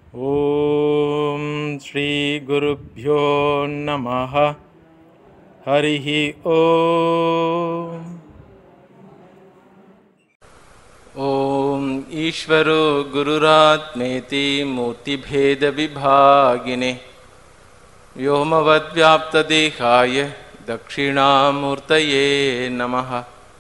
ॐ श्रीगुरुभ्यो नमः हरिः ॐ ॐ ईश्वरो गुरुरात्मेति मूर्तिभेदविभागिने व्योमवद्व्याप्तदेहाय दक्षिणामूर्तये नमः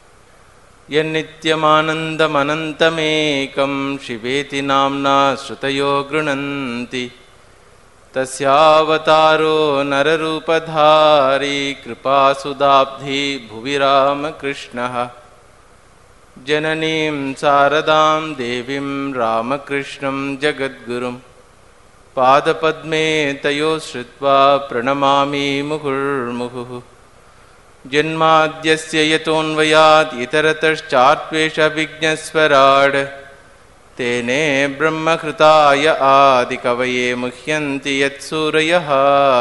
यन्नित्यमानन्दमनन्तमेकं शिवेति नाम्ना श्रुतयो गृह्णन्ति तस्यावतारो नररूपधारी कृपासुदाब्धि भुवि रामकृष्णः जननीं शारदां देवीं रामकृष्णं जगद्गुरुं पादपद्मे तयो श्रुत्वा प्रणमामि मुहुर्मुहुः जन्माद्यस्य यतोऽन्वयात् इतरतश्चात्वेषविज्ञस्वराड् तेने ब्रह्मकृताय आदिकवये मुह्यन्ति यत्सूरयः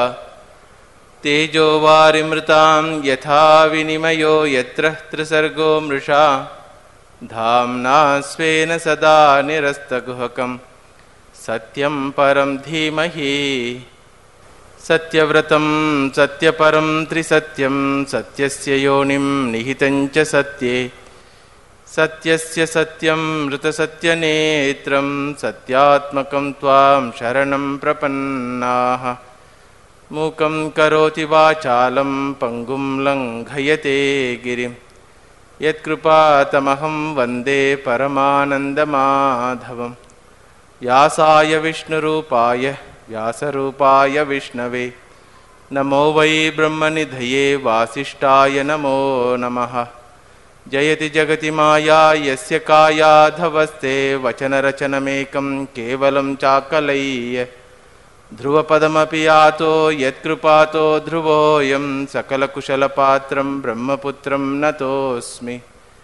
तेजो वारिमृतां यथा विनिमयो यत्र त्रिसर्गो मृषा धाम्ना स्वेन सदा निरस्तगुहकं सत्यं परं धीमहि सत्यव्रतं सत्यपरं त्रिसत्यं सत्यस्य योनिं निहितं च सत्ये सत्यस्य सत्यं मृतसत्यनेत्रं सत्यात्मकं त्वां शरणं प्रपन्नाः मूकं करोति वाचालं पङ्गुं लङ्घयते गिरिं यत्कृपातमहं वन्दे परमानन्दमाधवं व्यासाय विष्णुरूपाय व्यासरूपाय विष्णवे नमो वै ब्रह्मनिधये वासिष्ठाय नमो नमः जयति जगति माया यस्य कायाधवस्ते वचनरचनमेकं केवलं चाकलय्य ध्रुवपदमपि यातो यत्कृपातो ध्रुवोऽयं सकलकुशलपात्रं ब्रह्मपुत्रं नतोऽस्मि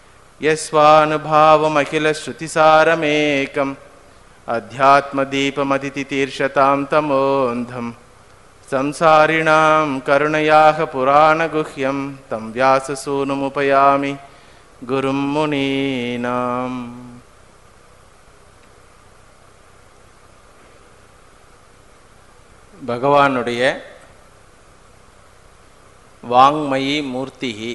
यस्वानुभावमखिलश्रुतिसारमेकम् अध्यात्मदीपमतिथितीर्षतां तमोऽन्धं संसारिणां करुणयाः पुराणगुह्यं तं व्याससूनुमुपयामि गुरुं मुनीनाम् பகவானுடைய வாங்மயி மூர்த்திகி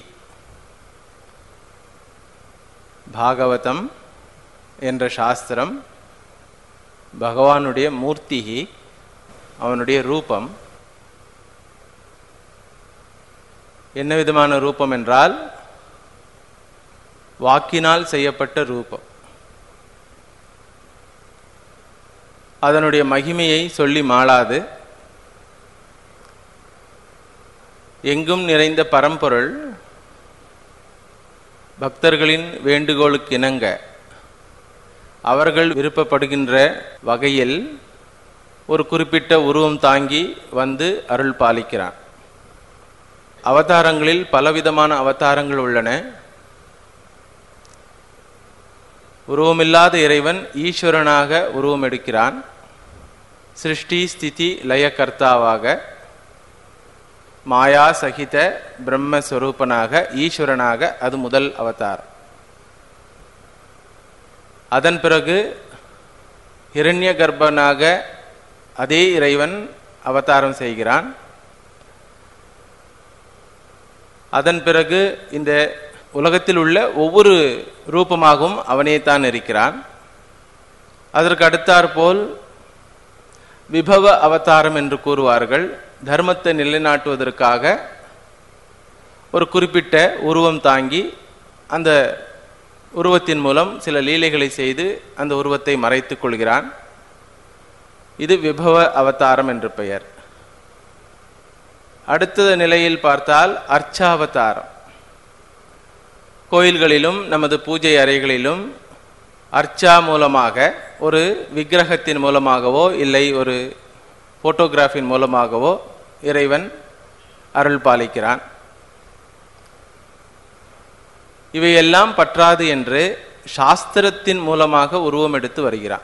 பாகவதம் என்ற சாஸ்திரம் பகவானுடைய மூர்த்திகி அவனுடைய ரூபம் என்ன விதமான ரூபம் என்றால் வாக்கினால் செய்யப்பட்ட ரூபம் அதனுடைய மகிமையை சொல்லி மாளாது எங்கும் நிறைந்த பரம்பொருள் பக்தர்களின் வேண்டுகோளுக்கு இணங்க அவர்கள் விருப்பப்படுகின்ற வகையில் ஒரு குறிப்பிட்ட உருவம் தாங்கி வந்து அருள் பாலிக்கிறான் அவதாரங்களில் பலவிதமான அவதாரங்கள் உள்ளன உருவமில்லாத இறைவன் ஈஸ்வரனாக உருவம் எடுக்கிறான் சிருஷ்டி ஸ்திதி லயகர்த்தாவாக மாயா சகித பிரம்மஸ்வரூபனாக ஈஸ்வரனாக அது முதல் அவதாரம் அதன் பிறகு ஹிரண்ய கர்ப்பனாக அதே இறைவன் அவதாரம் செய்கிறான் அதன் பிறகு இந்த உலகத்தில் உள்ள ஒவ்வொரு ரூபமாகவும் அவனே தான் இருக்கிறான் அதற்கு அடுத்தாற்போல் விபவ அவதாரம் என்று கூறுவார்கள் தர்மத்தை நிலைநாட்டுவதற்காக ஒரு குறிப்பிட்ட உருவம் தாங்கி அந்த உருவத்தின் மூலம் சில லீலைகளை செய்து அந்த உருவத்தை மறைத்துக் கொள்கிறான் இது விபவ அவதாரம் என்று பெயர் அடுத்த நிலையில் பார்த்தால் அர்ச்சாவதாரம் கோயில்களிலும் நமது பூஜை அறைகளிலும் அர்ச்சா மூலமாக ஒரு விக்கிரகத்தின் மூலமாகவோ இல்லை ஒரு போட்டோகிராஃபின் மூலமாகவோ இறைவன் அருள் பாலிக்கிறான் இவையெல்லாம் பற்றாது என்று சாஸ்திரத்தின் மூலமாக உருவம் எடுத்து வருகிறான்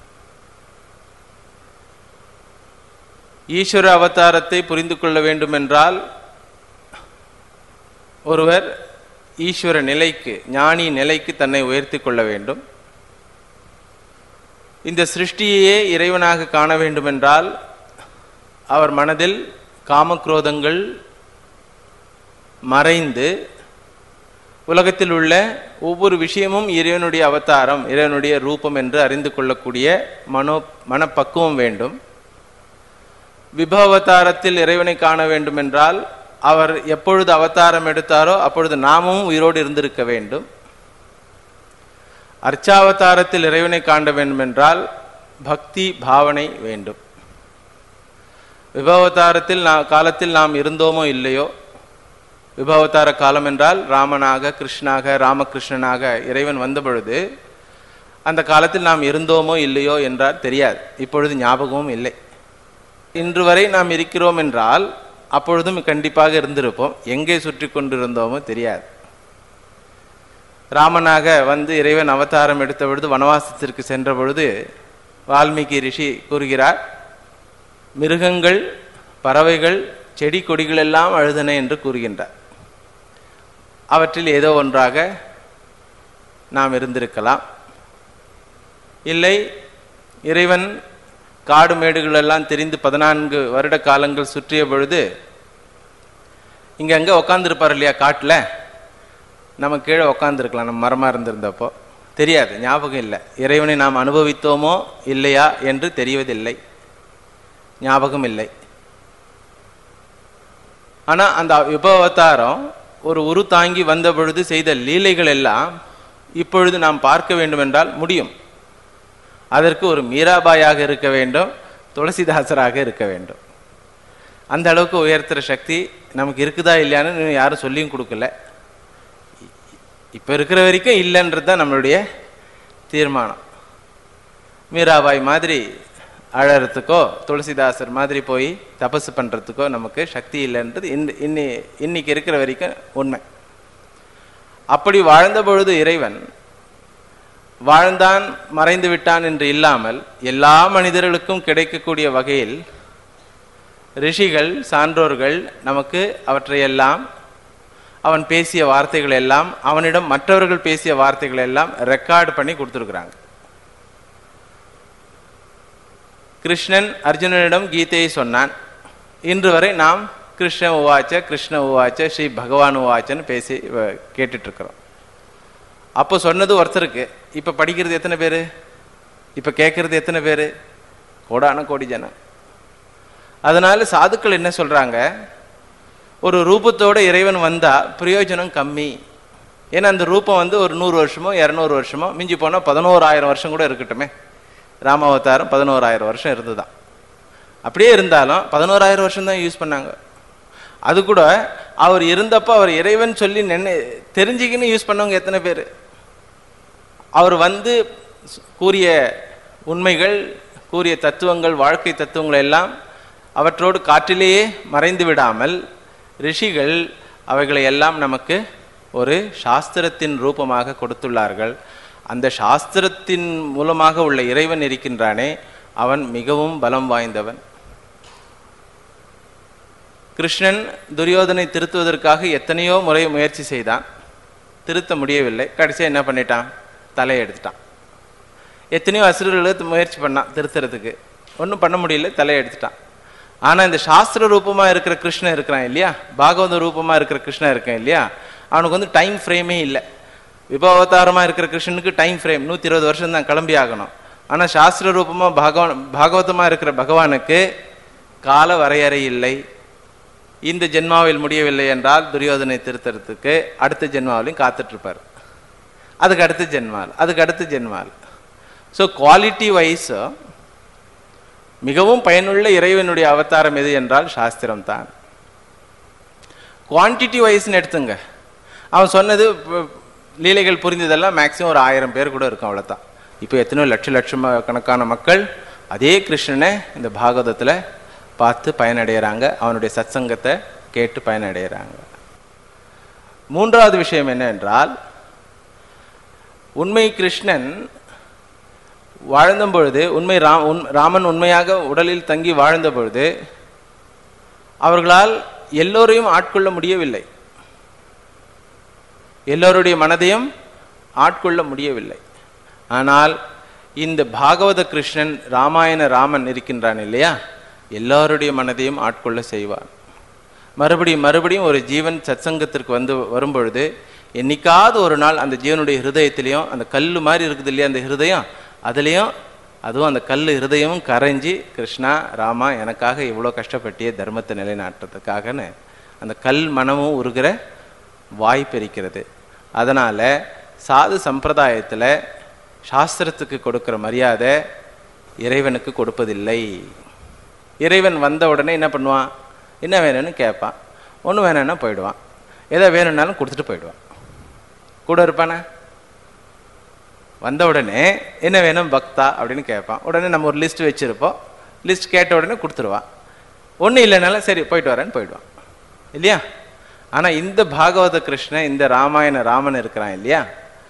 ஈஸ்வர அவதாரத்தை புரிந்து கொள்ள வேண்டுமென்றால் ஒருவர் ஈஸ்வர நிலைக்கு ஞானி நிலைக்கு தன்னை உயர்த்தி கொள்ள வேண்டும் இந்த சிருஷ்டியையே இறைவனாக காண வேண்டுமென்றால் அவர் மனதில் காமக்ரோதங்கள் மறைந்து உலகத்தில் உள்ள ஒவ்வொரு விஷயமும் இறைவனுடைய அவதாரம் இறைவனுடைய ரூபம் என்று அறிந்து கொள்ளக்கூடிய மனோ மனப்பக்குவம் வேண்டும் விபவதாரத்தில் இறைவனை காண வேண்டுமென்றால் அவர் எப்பொழுது அவதாரம் எடுத்தாரோ அப்பொழுது நாமும் உயிரோடு இருந்திருக்க வேண்டும் அர்ச்சாவதாரத்தில் இறைவனை காண வேண்டுமென்றால் பக்தி பாவனை வேண்டும் விபவதாரத்தில் நா- காலத்தில் நாம் இருந்தோமோ இல்லையோ விபவதார காலம் என்றால் ராமனாக கிருஷ்ணாக ராமகிருஷ்ணனாக இறைவன் வந்த பொழுது அந்த காலத்தில் நாம் இருந்தோமோ இல்லையோ என்றால் தெரியாது இப்பொழுது ஞாபகமும் இல்லை இன்று வரை நாம் இருக்கிறோம் என்றால் அப்பொழுதும் கண்டிப்பாக இருந்திருப்போம் எங்கே சுற்றி கொண்டிருந்தோமோ தெரியாது ராமனாக வந்து இறைவன் அவதாரம் எடுத்த பொழுது வனவாசத்திற்கு சென்ற பொழுது வால்மீகி ரிஷி கூறுகிறார் மிருகங்கள் பறவைகள் செடி கொடிகள் எல்லாம் அழுதன என்று கூறுகின்றார் அவற்றில் ஏதோ ஒன்றாக நாம் இருந்திருக்கலாம் இல்லை இறைவன் காடு மேடுகள் எல்லாம் தெரிந்து பதினான்கு வருட காலங்கள் சுற்றிய பொழுது இங்க அங்க உட்காந்துருப்பார் இல்லையா காட்டுல நம்ம கீழே உட்காந்துருக்கலாம் நம்ம மரமா இருந்திருந்தப்போ தெரியாது ஞாபகம் இல்லை இறைவனை நாம் அனுபவித்தோமோ இல்லையா என்று தெரிவதில்லை ஞாபகம் இல்லை ஆனா அந்த விபவதாரம் ஒரு உரு தாங்கி வந்த பொழுது செய்த லீலைகள் எல்லாம் இப்பொழுது நாம் பார்க்க வேண்டும் என்றால் முடியும் அதற்கு ஒரு மீராபாயாக இருக்க வேண்டும் துளசிதாசராக இருக்க வேண்டும் அந்த அளவுக்கு உயர்த்துற சக்தி நமக்கு இருக்குதா இல்லையான்னு இன்னும் யாரும் சொல்லியும் கொடுக்கல இப்போ இருக்கிற வரைக்கும் இல்லைன்றது தான் நம்மளுடைய தீர்மானம் மீராபாய் மாதிரி அழறதுக்கோ துளசிதாசர் மாதிரி போய் தபசு பண்ணுறதுக்கோ நமக்கு சக்தி இல்லைன்றது இந்த இன்னி இன்னைக்கு இருக்கிற வரைக்கும் உண்மை அப்படி வாழ்ந்த பொழுது இறைவன் வாழ்ந்தான் மறைந்து விட்டான் என்று இல்லாமல் எல்லா மனிதர்களுக்கும் கிடைக்கக்கூடிய வகையில் ரிஷிகள் சான்றோர்கள் நமக்கு அவற்றையெல்லாம் அவன் பேசிய வார்த்தைகள் எல்லாம் அவனிடம் மற்றவர்கள் பேசிய வார்த்தைகள் எல்லாம் ரெக்கார்ட் பண்ணி கொடுத்துருக்குறாங்க கிருஷ்ணன் அர்ஜுனனிடம் கீதையை சொன்னான் இன்று வரை நாம் கிருஷ்ண உவாச்ச கிருஷ்ண உவாச்ச ஸ்ரீ பகவான் உவாச்சன்னு பேசி வ- கேட்டுட்டு இருக்கிறோம் அப்போ சொன்னது ஒருத்தருக்கு இப்போ படிக்கிறது எத்தனை பேர் இப்போ கேட்கறது எத்தனை பேர் கோடான கோடி ஜனம் அதனால சாதுக்கள் என்ன சொல்றாங்க ஒரு ரூபத்தோட இறைவன் வந்தா பிரயோஜனம் கம்மி ஏன்னா அந்த ரூபம் வந்து ஒரு நூறு வருஷமோ இரநூறு வருஷமோ மிஞ்சி போனால் பதினோராயிரம் வருஷம் கூட இருக்கட்டுமே ராமாவதாரம் பதினோராயிரம் வருஷம் இருந்துதான் அப்படியே இருந்தாலும் பதினோராயிரம் வருஷம் தான் யூஸ் பண்ணாங்க அது கூட அவர் இருந்தப்போ அவர் இறைவன் சொல்லி நினை தெரிஞ்சுக்கின்னு யூஸ் பண்ணவங்க எத்தனை பேர் அவர் வந்து ஸ்- கூறிய உண்மைகள் கூறிய தத்துவங்கள் வாழ்க்கை தத்துவங்கள் எல்லாம் அவற்றோடு காற்றிலேயே மறைந்து விடாமல் ரிஷிகள் அவைகளை எல்லாம் நமக்கு ஒரு சாஸ்திரத்தின் ரூபமாக கொடுத்துள்ளார்கள் அந்த சாஸ்திரத்தின் மூலமாக உள்ள இறைவன் இருக்கின்றானே அவன் மிகவும் பலம் வாய்ந்தவன் கிருஷ்ணன் துரியோதனை திருத்துவதற்காக எத்தனையோ முறை முயற்சி செய்தான் திருத்த முடியவில்லை கடைசியா என்ன பண்ணிட்டான் தலையை எடுத்துட்டான் எத்தனையோ அசுரர்களுக்கு முயற்சி பண்ணான் திருத்துறதுக்கு ஒன்றும் பண்ண முடியல தலையை எடுத்துட்டான் ஆனா இந்த சாஸ்திர ரூபமா இருக்கிற கிருஷ்ணன் இருக்கிறான் இல்லையா பாகவத ரூபமா இருக்கிற கிருஷ்ணன் இருக்கான் இல்லையா அவனுக்கு வந்து டைம் ஃப்ரேமே இல்லை விபவதாரமா இருக்கிற கிருஷ்ணனுக்கு டைம் ஃப்ரேம் நூத்தி இருபது வருஷம் தான் கிளம்பி ஆகணும் ஆனா சாஸ்திர ரூபமா பாகவன் பாகவதமா இருக்கிற பகவானுக்கு கால வரையறை இல்லை இந்த ஜென்மாவில் முடியவில்லை என்றால் துரியோதனை திருத்தறதுக்கு அடுத்த ஜென்மாவிலையும் காத்துட்டு இருப்பார் அதுக்கு அடுத்த ஜென்மால் அதுக்கு அடுத்த ஜென்மால் ஸோ குவாலிட்டி வைஸ் மிகவும் பயனுள்ள இறைவனுடைய அவதாரம் எது என்றால் சாஸ்திரம் தான் குவான்டிட்டி வைஸ்னு எடுத்துங்க அவன் சொன்னது ப- லீலைகள் புரிந்ததெல்லாம் மேக்ஸிமம் ஒரு ஆயிரம் பேர் கூட இருக்கும் அவ்வளோதான் இப்போ எத்தனையோ லட்ச லட்சம் கணக்கான மக்கள் அதே கிருஷ்ணனை இந்த பாகவதத்தில் பார்த்து பயனடைகிறாங்க அவனுடைய சத்சங்கத்தை கேட்டு பயனடைகிறாங்க மூன்றாவது விஷயம் என்னவென்றால் உண்மை கிருஷ்ணன் வாழ்ந்த பொழுது உண்மை ராம் உண் ராமன் உண்மையாக உடலில் தங்கி வாழ்ந்த பொழுது அவர்களால் எல்லோரையும் ஆட்கொள்ள முடியவில்லை எல்லோருடைய மனதையும் ஆட்கொள்ள முடியவில்லை ஆனால் இந்த பாகவத கிருஷ்ணன் ராமாயண ராமன் இருக்கின்றான் இல்லையா எல்லாருடைய மனதையும் ஆட்கொள்ள செய்வான் மறுபடியும் மறுபடியும் ஒரு ஜீவன் சத்சங்கத்திற்கு வந்து வரும்பொழுது என்னைக்காவது ஒரு நாள் அந்த ஜீவனுடைய ஹிருதயத்திலையும் அந்த கல் மாதிரி இருக்குது இல்லையா அந்த ஹிருதயம் அதுலேயும் அதுவும் அந்த கல் ஹிருதயமும் கரைஞ்சி கிருஷ்ணா ராமா எனக்காக இவ்வளோ கஷ்டப்பட்டிய தர்மத்தை நிலைநாட்டுறதுக்காகன்னு அந்த கல் மனமும் உருகிற வாய்ப்பு இருக்கிறது அதனால் சாது சம்பிரதாயத்தில் சாஸ்திரத்துக்கு கொடுக்குற மரியாதை இறைவனுக்கு கொடுப்பதில்லை இறைவன் வந்த உடனே என்ன பண்ணுவான் என்ன வேணும்னு கேட்பான் ஒன்று வேணும்னா போயிடுவான் எதை வேணும்னாலும் கொடுத்துட்டு போயிடுவான் கூட இருப்பானே வந்த உடனே என்ன வேணும் பக்தா அப்படின்னு கேட்பான் உடனே நம்ம ஒரு லிஸ்ட் வச்சுருப்போம் லிஸ்ட் கேட்ட உடனே கொடுத்துருவான் ஒன்றும் இல்லைனாலும் சரி போயிட்டு வரேன்னு போயிடுவான் இல்லையா ஆனால் இந்த பாகவத கிருஷ்ணன் இந்த ராமாயண ராமன் இருக்கிறான் இல்லையா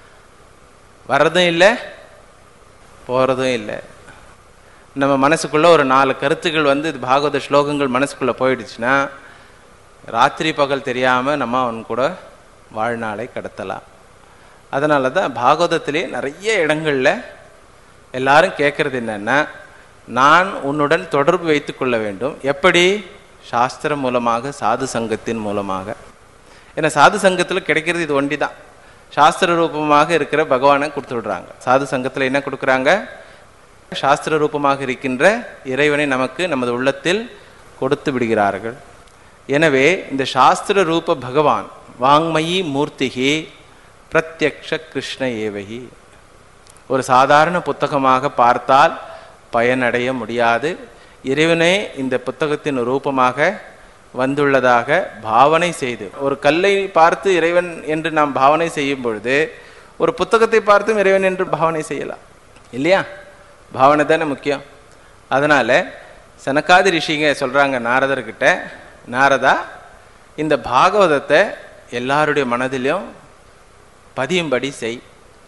வர்றதும் இல்லை போகிறதும் இல்லை நம்ம மனசுக்குள்ள ஒரு நாலு கருத்துக்கள் வந்து இது பாகவத ஸ்லோகங்கள் மனசுக்குள்ள போயிடுச்சுன்னா ராத்திரி பகல் தெரியாமல் நம்ம அவன் கூட வாழ்நாளை கடத்தலாம் அதனால தான் பாகவதத்திலே நிறைய இடங்களில் எல்லாரும் கேட்குறது என்னன்னா நான் உன்னுடன் தொடர்பு வைத்துக் கொள்ள வேண்டும் எப்படி சாஸ்திரம் மூலமாக சாது சங்கத்தின் மூலமாக ஏன்னா சாது சங்கத்தில் கிடைக்கிறது இது ஒண்டி தான் சாஸ்திர ரூபமாக இருக்கிற பகவானை கொடுத்து விடுறாங்க சாது சங்கத்தில் என்ன கொடுக்குறாங்க சாஸ்திர ரூபமாக இருக்கின்ற இறைவனை நமக்கு நமது உள்ளத்தில் கொடுத்து விடுகிறார்கள் எனவே இந்த சாஸ்திர ரூப பகவான் வாங்மயி மூர்த்திகி பிரத்யக்ஷ கிருஷ்ண ஏவகி ஒரு சாதாரண புத்தகமாக பார்த்தால் பயனடைய முடியாது இறைவனே இந்த புத்தகத்தின் ரூபமாக வந்துள்ளதாக பாவனை செய்து ஒரு கல்லை பார்த்து இறைவன் என்று நாம் பாவனை செய்யும் பொழுது ஒரு புத்தகத்தை பார்த்தும் இறைவன் என்று பாவனை செய்யலாம் இல்லையா பாவனை தானே முக்கியம் அதனால சனகாதி ரிஷிங்க சொல்றாங்க நாரதர்கிட்ட நாரதா இந்த பாகவதத்தை எல்லாருடைய மனதிலும் பதியும்படி செய்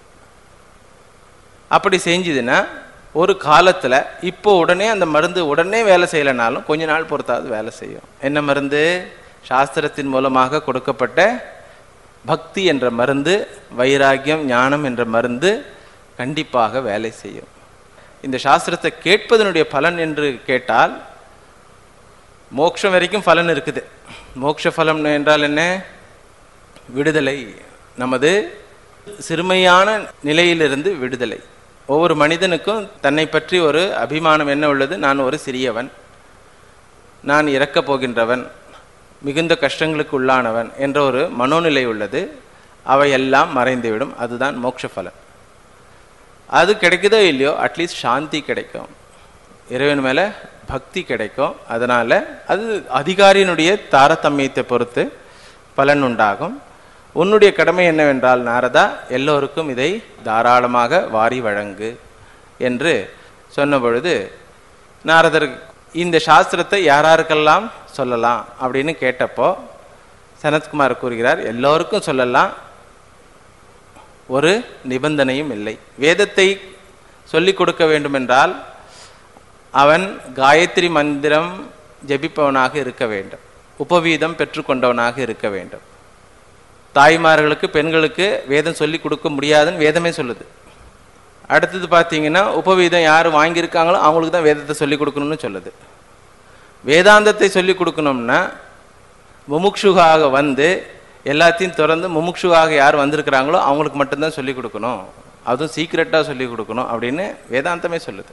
அப்படி செஞ்சதுன்னா ஒரு காலத்தில் இப்போ உடனே அந்த மருந்து உடனே வேலை செய்யலைனாலும் கொஞ்ச நாள் பொறுத்தாவது வேலை செய்யும் என்ன மருந்து சாஸ்திரத்தின் மூலமாக கொடுக்கப்பட்ட பக்தி என்ற மருந்து வைராகியம் ஞானம் என்ற மருந்து கண்டிப்பாக வேலை செய்யும் இந்த சாஸ்திரத்தை கேட்பதனுடைய பலன் என்று கேட்டால் மோட்சம் வரைக்கும் பலன் இருக்குது மோட்ச பலம் என்றால் என்ன விடுதலை நமது சிறுமையான நிலையிலிருந்து விடுதலை ஒவ்வொரு மனிதனுக்கும் தன்னை பற்றி ஒரு அபிமானம் என்ன உள்ளது நான் ஒரு சிறியவன் நான் இறக்கப் போகின்றவன் மிகுந்த கஷ்டங்களுக்கு உள்ளானவன் என்ற ஒரு மனோநிலை உள்ளது அவையெல்லாம் மறைந்துவிடும் அதுதான் மோட்ச பலன் அது கிடைக்குதோ இல்லையோ அட்லீஸ்ட் சாந்தி கிடைக்கும் இறைவன் மேலே பக்தி கிடைக்கும் அதனால் அது அதிகாரியினுடைய தாரதமியத்தை பொறுத்து பலன் உண்டாகும் உன்னுடைய கடமை என்னவென்றால் நாரதா எல்லோருக்கும் இதை தாராளமாக வாரி வழங்கு என்று சொன்ன பொழுது நாரதர் இந்த சாஸ்திரத்தை யாராருக்கெல்லாம் சொல்லலாம் அப்படின்னு கேட்டப்போ சனத்குமார் கூறுகிறார் எல்லோருக்கும் சொல்லலாம் ஒரு நிபந்தனையும் இல்லை வேதத்தை சொல்லிக் கொடுக்க வேண்டுமென்றால் அவன் காயத்ரி மந்திரம் ஜபிப்பவனாக இருக்க வேண்டும் உபவீதம் பெற்றுக்கொண்டவனாக இருக்க வேண்டும் தாய்மார்களுக்கு பெண்களுக்கு வேதம் சொல்லி கொடுக்க முடியாதுன்னு வேதமே சொல்லுது அடுத்தது பார்த்தீங்கன்னா உபவீதம் யார் வாங்கியிருக்காங்களோ அவங்களுக்கு தான் வேதத்தை சொல்லி கொடுக்கணும்னு சொல்லுது வேதாந்தத்தை சொல்லி கொடுக்கணும்னா முமுட்சுகாக வந்து எல்லாத்தையும் திறந்து முமுட்சுவாக யார் வந்திருக்கிறாங்களோ அவங்களுக்கு மட்டும்தான் சொல்லி கொடுக்கணும் அதுவும் சீக்ரெட்டாக சொல்லி கொடுக்கணும் அப்படின்னு வேதாந்தமே சொல்லுது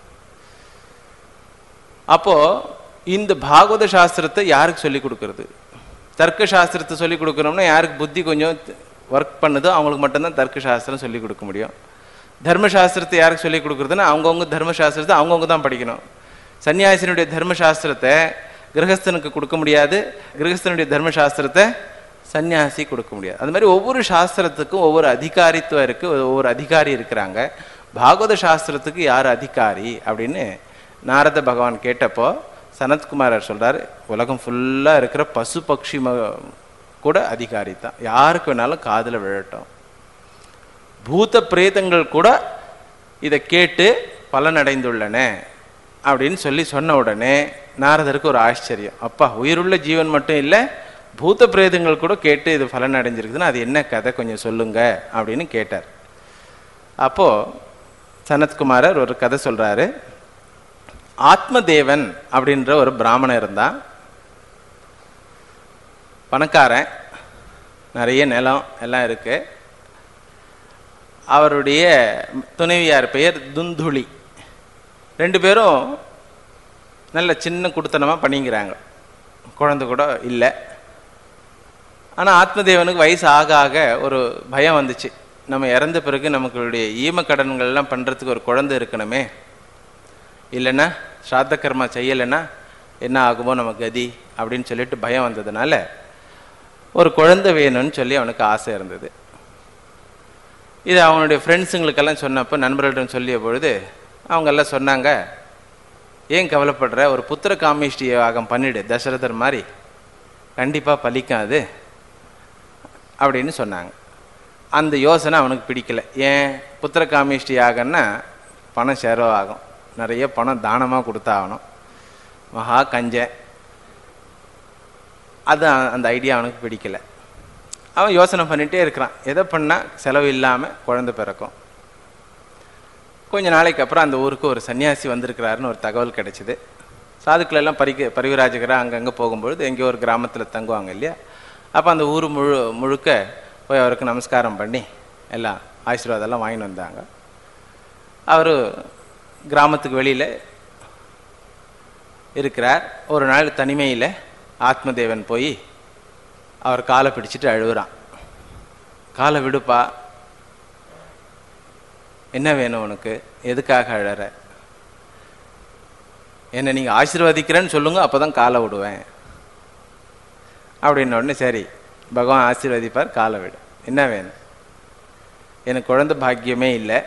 அப்போ இந்த பாகவத சாஸ்திரத்தை யாருக்கு சொல்லி கொடுக்கறது தர்க்க சாஸ்திரத்தை சொல்லி கொடுக்கணும்னா யாருக்கு புத்தி கொஞ்சம் ஒர்க் பண்ணுதோ அவங்களுக்கு மட்டும்தான் தர்க்க சாஸ்திரம் சொல்லி கொடுக்க முடியும் தர்மசாஸ்திரத்தை யாருக்கு சொல்லி கொடுக்குறதுன்னா அவங்கவுங்க தர்மசாஸ்திரத்தை அவங்கவுங்க தான் படிக்கணும் சன்னியாசினுடைய தர்மசாஸ்திரத்தை கிரகஸ்தனுக்கு கொடுக்க முடியாது கிரகஸ்தனுடைய தர்மசாஸ்திரத்தை சன்னியாசி கொடுக்க முடியாது அது மாதிரி ஒவ்வொரு சாஸ்திரத்துக்கும் ஒவ்வொரு அதிகாரித்துவம் இருக்குது ஒவ்வொரு அதிகாரி இருக்கிறாங்க பாகவத சாஸ்திரத்துக்கு யார் அதிகாரி அப்படின்னு நாரத பகவான் கேட்டப்போ சனத்குமாரர் சொல்றாரு உலகம் ஃபுல்லாக இருக்கிற பசு பக்ஷி ம கூட அதிகாரி தான் யாருக்கு வேணாலும் காதில் விழட்டும் பூத பிரேதங்கள் கூட இதை கேட்டு பலனடைந்துள்ளன அப்படின்னு சொல்லி சொன்ன உடனே நாரதருக்கு ஒரு ஆச்சரியம் அப்பா உயிருள்ள ஜீவன் மட்டும் இல்லை பூத பிரேதங்கள் கூட கேட்டு இது பலன் அடைஞ்சிருக்குதுன்னா அது என்ன கதை கொஞ்சம் சொல்லுங்க அப்படின்னு கேட்டார் அப்போ சனத்குமாரர் ஒரு கதை சொல்றாரு ஆத்மதேவன் அப்படின்ற ஒரு பிராமணன் இருந்தான் பணக்காரன் நிறைய நிலம் எல்லாம் இருக்கு அவருடைய துணைவியார் பெயர் துந்துளி ரெண்டு பேரும் நல்ல சின்ன குடுத்தனமாக பண்ணிக்கிறாங்க குழந்தை கூட இல்லை ஆனால் ஆத்மதேவனுக்கு வயசு ஆக ஆக ஒரு பயம் வந்துச்சு நம்ம இறந்த பிறகு நமக்குடைய ஈம கடன்கள்லாம் பண்ணுறதுக்கு ஒரு குழந்தை இருக்கணுமே இல்லைன்னா ஸ்ராத்த கர்மா செய்யலைன்னா என்ன ஆகுமோ நம்ம கதி அப்படின்னு சொல்லிட்டு பயம் வந்ததுனால ஒரு குழந்தை வேணும்னு சொல்லி அவனுக்கு ஆசை இருந்தது இது அவனுடைய ஃப்ரெண்ட்ஸுங்களுக்கெல்லாம் சொன்னப்போ நண்பர்களிடம் சொல்லிய பொழுது அவங்க எல்லாம் சொன்னாங்க ஏன் கவலைப்படுற ஒரு புத்திர காமிஷ்டி யாகம் பண்ணிடு தசரதர் மாதிரி கண்டிப்பாக பலிக்கும் அது அப்படின்னு சொன்னாங்க அந்த யோசனை அவனுக்கு பிடிக்கல ஏன் புத்திர காமிஷ்டி யாகம்னா பணம் செலவாகும் நிறைய பணம் தானமாக கொடுத்தாகணும் மகா கஞ்சன் அது அ- அந்த ஐடியா அவனுக்கு பிடிக்கல அவன் யோசனை பண்ணிகிட்டே இருக்கிறான் எதை பண்ணால் செலவு இல்லாமல் குழந்தை பிறக்கும் கொஞ்ச நாளைக்கு அப்புறம் அந்த ஊருக்கு ஒரு சன்னியாசி வந்திருக்கிறாருன்னு ஒரு தகவல் கிடைச்சிது சாதுக்கள் எல்லாம் பரிக பரிவிராஜகராக அங்கங்கே போகும்பொழுது எங்கேயோ ஒரு கிராமத்தில் தங்குவாங்க இல்லையா அப்போ அந்த ஊர் முழு முழுக்க போய் அவருக்கு நமஸ்காரம் பண்ணி எல்லாம் ஆசீர்வாதம்லாம் வாங்கிட்டு வந்தாங்க அவர் கிராமத்துக்கு வெளியில் இருக்கிறார் ஒரு நாள் தனிமையில் ஆத்மதேவன் போய் அவர் காலை பிடிச்சிட்டு அழுகுறான் காலை விடுப்பா என்ன வேணும் உனக்கு எதுக்காக அழற என்னை நீங்கள் ஆசீர்வதிக்கிறேன்னு சொல்லுங்க அப்போ தான் காலை விடுவேன் அப்படின்ன உடனே சரி பகவான் ஆசீர்வதிப்பார் காலை விடு என்ன வேணும் எனக்கு குழந்தை பாக்கியமே இல்லை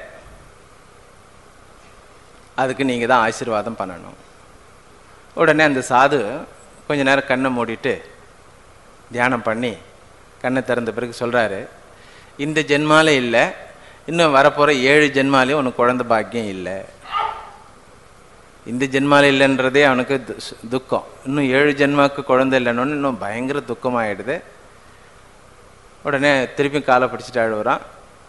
அதுக்கு நீங்கள் தான் ஆசீர்வாதம் பண்ணணும் உடனே அந்த சாது கொஞ்ச நேரம் கண்ணை மூடிட்டு தியானம் பண்ணி கண்ணை திறந்த பிறகு சொல்கிறாரு இந்த ஜென்மால இல்லை இன்னும் வரப்போகிற ஏழு ஜென்மாலையும் உனக்கு குழந்தை பாக்கியம் இல்லை இந்த ஜென்மால இல்லைன்றதே அவனுக்கு து- சு- துக்கம் இன்னும் ஏழு ஜென்மாவுக்கு குழந்தை இல்லைன்னு இன்னும் பயங்கர துக்கமாயிடுது உடனே திருப்பி காலை பிடிச்சிட்டு அழுகுறான்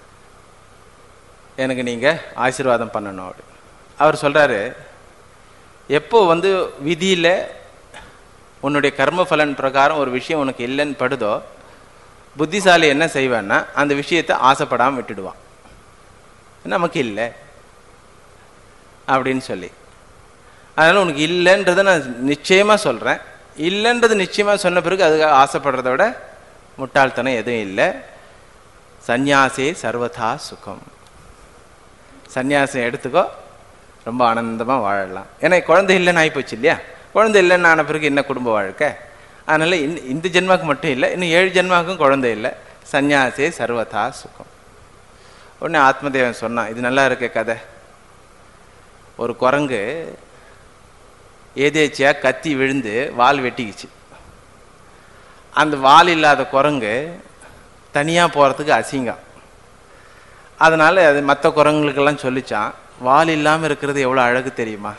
எனக்கு நீங்கள் ஆசீர்வாதம் பண்ணணும் அப்படி அவர் சொல்கிறாரு எப்போ வந்து விதியில் உன்னுடைய கர்ம பலன் பிரகாரம் ஒரு விஷயம் உனக்கு இல்லைன்னு படுதோ புத்திசாலி என்ன செய்வான்னா அந்த விஷயத்தை ஆசைப்படாமல் விட்டுடுவான் நமக்கு இல்லை அப்படின்னு சொல்லி அதனால் உனக்கு இல்லைன்றதை நான் நிச்சயமாக சொல்கிறேன் இல்லைன்றது நிச்சயமாக சொன்ன பிறகு அதுக்காக ஆசைப்படுறத விட முட்டாள்தனம் எதுவும் இல்லை சந்நியாசே சர்வதா சுகம் சந்நியாசம் எடுத்துக்கோ ரொம்ப ஆனந்தமாக வாழலாம் ஏன்னா குழந்தை இல்லைன்னு ஆகிப்போச்சு இல்லையா குழந்தை இல்லைன்னு ஆன பிறகு என்ன குடும்ப வாழ்க்கை அதனால் இந்த இந்த ஜென்மாவுக்கு மட்டும் இல்லை இன்னும் ஏழு ஜென்மாவுக்கும் குழந்தை இல்லை சந்நியாசே சர்வதா சுகம் உடனே ஆத்மதேவன் சொன்னான் இது நல்லா இருக்க கதை ஒரு குரங்கு ஏதேச்சியாக கத்தி விழுந்து வால் வெட்டிக்கிச்சு அந்த வால் இல்லாத குரங்கு தனியாக போகிறதுக்கு அசிங்கம் அதனால் அது மற்ற குரங்குகளுக்கெல்லாம் சொல்லிச்சான் வால் இல்லாமல் இருக்கிறது எவ்வளோ அழகு தெரியுமா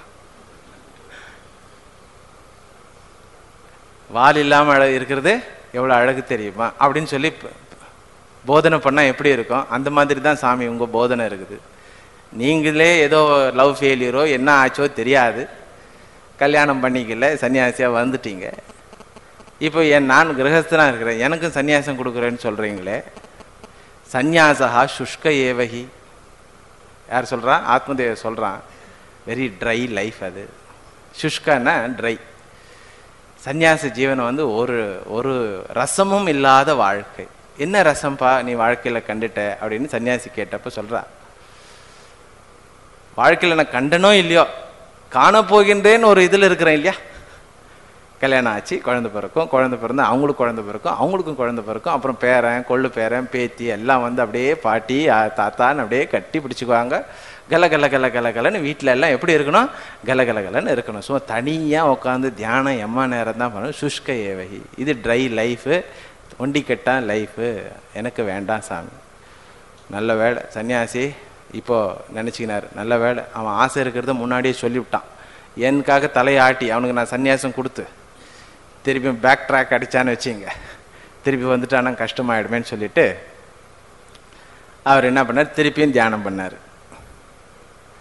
வால் இல்லாமல் அழ இருக்கிறது எவ்வளோ அழகு தெரியுமா அப்படின்னு சொல்லி ப- போதனை பண்ணால் எப்படி இருக்கும் அந்த மாதிரி தான் சாமி உங்கள் போதனை இருக்குது நீங்களே ஏதோ லவ் ஃபெயிலியரோ என்ன ஆச்சோ தெரியாது கல்யாணம் பண்ணிக்கல சன்னியாசியாக வந்துட்டீங்க இப்போ என் நான் கிரகஸ்தனாக இருக்கிறேன் எனக்கும் சன்னியாசம் கொடுக்குறேன்னு சொல்கிறீங்களே சந்நியாசா சுஷ்க ஏவகி யார் சொல்கிறா ஆத்மதேவ சொல்கிறான் வெரி ட்ரை லைஃப் அது சுஷ்கன்னா ட்ரை சந்நியாச ஜீவனம் வந்து ஒரு ஒரு ரசமும் இல்லாத வாழ்க்கை என்ன ரசம்பா நீ வாழ்க்கையில் கண்டுட்ட அப்படின்னு சன்னியாசி கேட்டப்ப சொல்கிறா வாழ்க்கையில் நான் கண்டனோ இல்லையோ காணப்போகின்றேன்னு ஒரு இதில் இருக்கிறேன் இல்லையா கல்யாணம் ஆச்சு குழந்தை பிறக்கும் குழந்தை பிறந்து அவங்களுக்கும் குழந்தை பிறக்கும் அவங்களுக்கும் குழந்தை பிறக்கும் அப்புறம் பேரன் கொள்ளு பேரன் பேத்தி எல்லாம் வந்து அப்படியே பாட்டி ஆ, தாத்தான்னு அப்படியே கட்டி பிடிச்சிக்குவாங்க கல கல கல கல கலன்னு வீட்டில் எல்லாம் எப்படி இருக்கணும் கல கல கலன்னு இருக்கணும் ஸோ தனியாக உட்காந்து தியானம் எம்மா நேரம் தான் பண்ணணும் சுஷ்க ஏவகி இது ட்ரை லைஃபு ஒண்டிக்கட்டான் லைஃபு எனக்கு வேண்டாம் சாமி நல்ல வேலை சன்னியாசி இப்போ நினச்சிக்கினார் நல்ல வேலை அவன் ஆசை இருக்கிறத முன்னாடியே சொல்லிவிட்டான் எனக்காக தலையாட்டி அவனுக்கு நான் சன்னியாசம் கொடுத்து திருப்பி பேக் ட்ராக் அடிச்சான்னு வச்சுங்க திருப்பி வந்துட்டானா கஷ்டமாயிடுமேன்னு சொல்லிட்டு அவர் என்ன பண்ணார் திருப்பியும் தியானம் பண்ணார்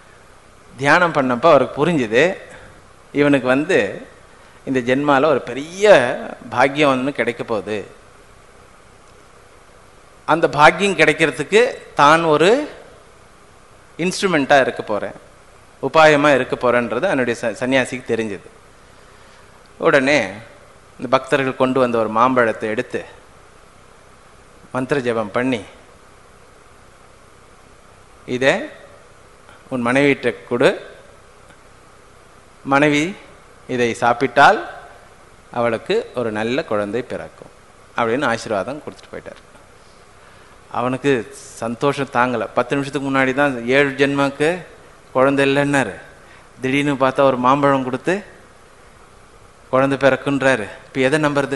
தியானம் பண்ணப்போ அவருக்கு புரிஞ்சுது இவனுக்கு வந்து இந்த ஜென்மால ஒரு பெரிய பாக்கியம் ஒன்று கிடைக்க போகுது அந்த பாக்கியம் கிடைக்கிறதுக்கு தான் ஒரு இன்ஸ்ட்ருமெண்ட்டாக இருக்க போகிறேன் உபாயமாக இருக்க போகிறேன்றது என்னுடைய ச சன்னியாசிக்கு தெரிஞ்சது உடனே இந்த பக்தர்கள் கொண்டு வந்த ஒரு மாம்பழத்தை எடுத்து மந்திர ஜெபம் பண்ணி இதை உன் மனைவிட்ட கொடு மனைவி இதை சாப்பிட்டால் அவளுக்கு ஒரு நல்ல குழந்தை பிறக்கும் அப்படின்னு ஆசீர்வாதம் கொடுத்துட்டு போயிட்டார் அவனுக்கு சந்தோஷம் தாங்கலை பத்து நிமிஷத்துக்கு முன்னாடி தான் ஏழு ஜென்மாக்கு குழந்தை இல்லைன்னாரு திடீர்னு பார்த்தா ஒரு மாம்பழம் கொடுத்து குழந்தை பிறக்குன்றாரு இப்போ எதை நம்புறது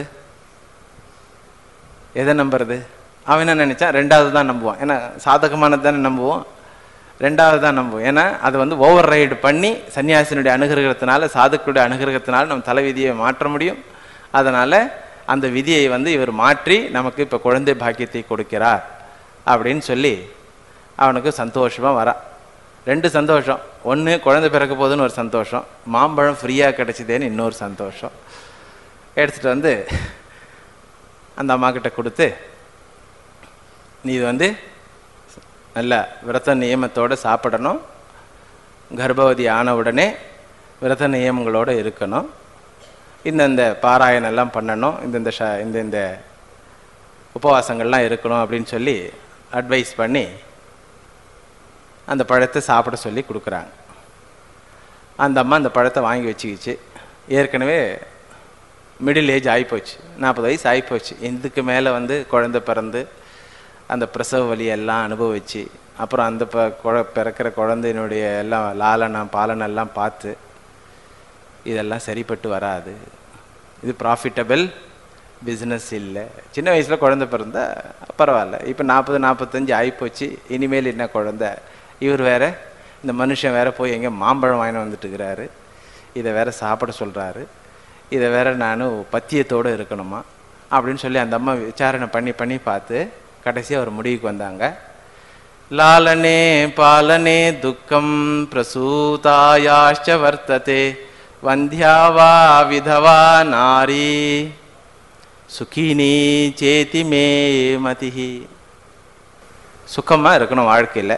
எதை நம்புறது அவன் என்ன நினைச்சான் ரெண்டாவது தான் நம்புவான் ஏன்னா சாதகமானது தானே நம்புவோம் ரெண்டாவது தான் நம்புவோம் ஏன்னா அது வந்து ஓவர் ரைடு பண்ணி சன்னியாசினுடைய அனுகிரகத்தினால சாதுக்களுடைய அனுகிரகத்தினால நம்ம தலைவிதியை மாற்ற முடியும் அதனால் அந்த விதியை வந்து இவர் மாற்றி நமக்கு இப்போ குழந்தை பாக்கியத்தை கொடுக்கிறார் அப்படின்னு சொல்லி அவனுக்கு சந்தோஷமாக வரா ரெண்டு சந்தோஷம் ஒன்று குழந்தை பிறக்க போகுதுன்னு ஒரு சந்தோஷம் மாம்பழம் ஃப்ரீயாக கிடைச்சிதேன்னு இன்னொரு சந்தோஷம் எடுத்துகிட்டு வந்து அந்த அம்மா கிட்ட கொடுத்து நீ இது வந்து நல்ல விரத நியமத்தோடு சாப்பிடணும் கர்ப்பவதி ஆன உடனே விரத நியமங்களோடு இருக்கணும் இந்தந்த பாராயணம் எல்லாம் பண்ணணும் இந்தந்த ஷ இந்த இந்த உபவாசங்கள்லாம் இருக்கணும் அப்படின்னு சொல்லி அட்வைஸ் பண்ணி அந்த பழத்தை சாப்பிட சொல்லி கொடுக்குறாங்க அந்த அம்மா அந்த பழத்தை வாங்கி வச்சுக்கிச்சு ஏற்கனவே மிடில் ஏஜ் ஆகிப்போச்சு நாற்பது வயசு ஆகிப்போச்சு இதுக்கு மேலே வந்து குழந்தை பிறந்து அந்த பிரசவ வலி எல்லாம் அனுபவிச்சு அப்புறம் அந்த ப குழ பிறக்கிற குழந்தையினுடைய எல்லாம் லாலனம் பாலனெல்லாம் பார்த்து இதெல்லாம் சரிப்பட்டு வராது இது ப்ராஃபிட்டபிள் பிஸ்னஸ் இல்லை சின்ன வயசில் குழந்தை பிறந்தா பரவாயில்ல இப்போ நாற்பது நாற்பத்தஞ்சு ஆகிப்போச்சு இனிமேல் என்ன குழந்தை இவர் வேற இந்த மனுஷன் வேற போய் எங்கே மாம்பழம் வாங்கி வந்துட்டுருக்கிறாரு இதை வேற சாப்பிட சொல்கிறாரு இதை வேற நான் பத்தியத்தோடு இருக்கணுமா அப்படின்னு சொல்லி அந்த அம்மா விசாரணை பண்ணி பண்ணி பார்த்து கடைசியாக ஒரு முடிவுக்கு வந்தாங்க லாலனே பாலனே துக்கம் பிரசூதாயாஷ்ச வர்த்ததே வந்தியாவா விதவா நாரி சுகினி சேதி மே மதிஹி சுகமாக இருக்கணும் வாழ்க்கையில்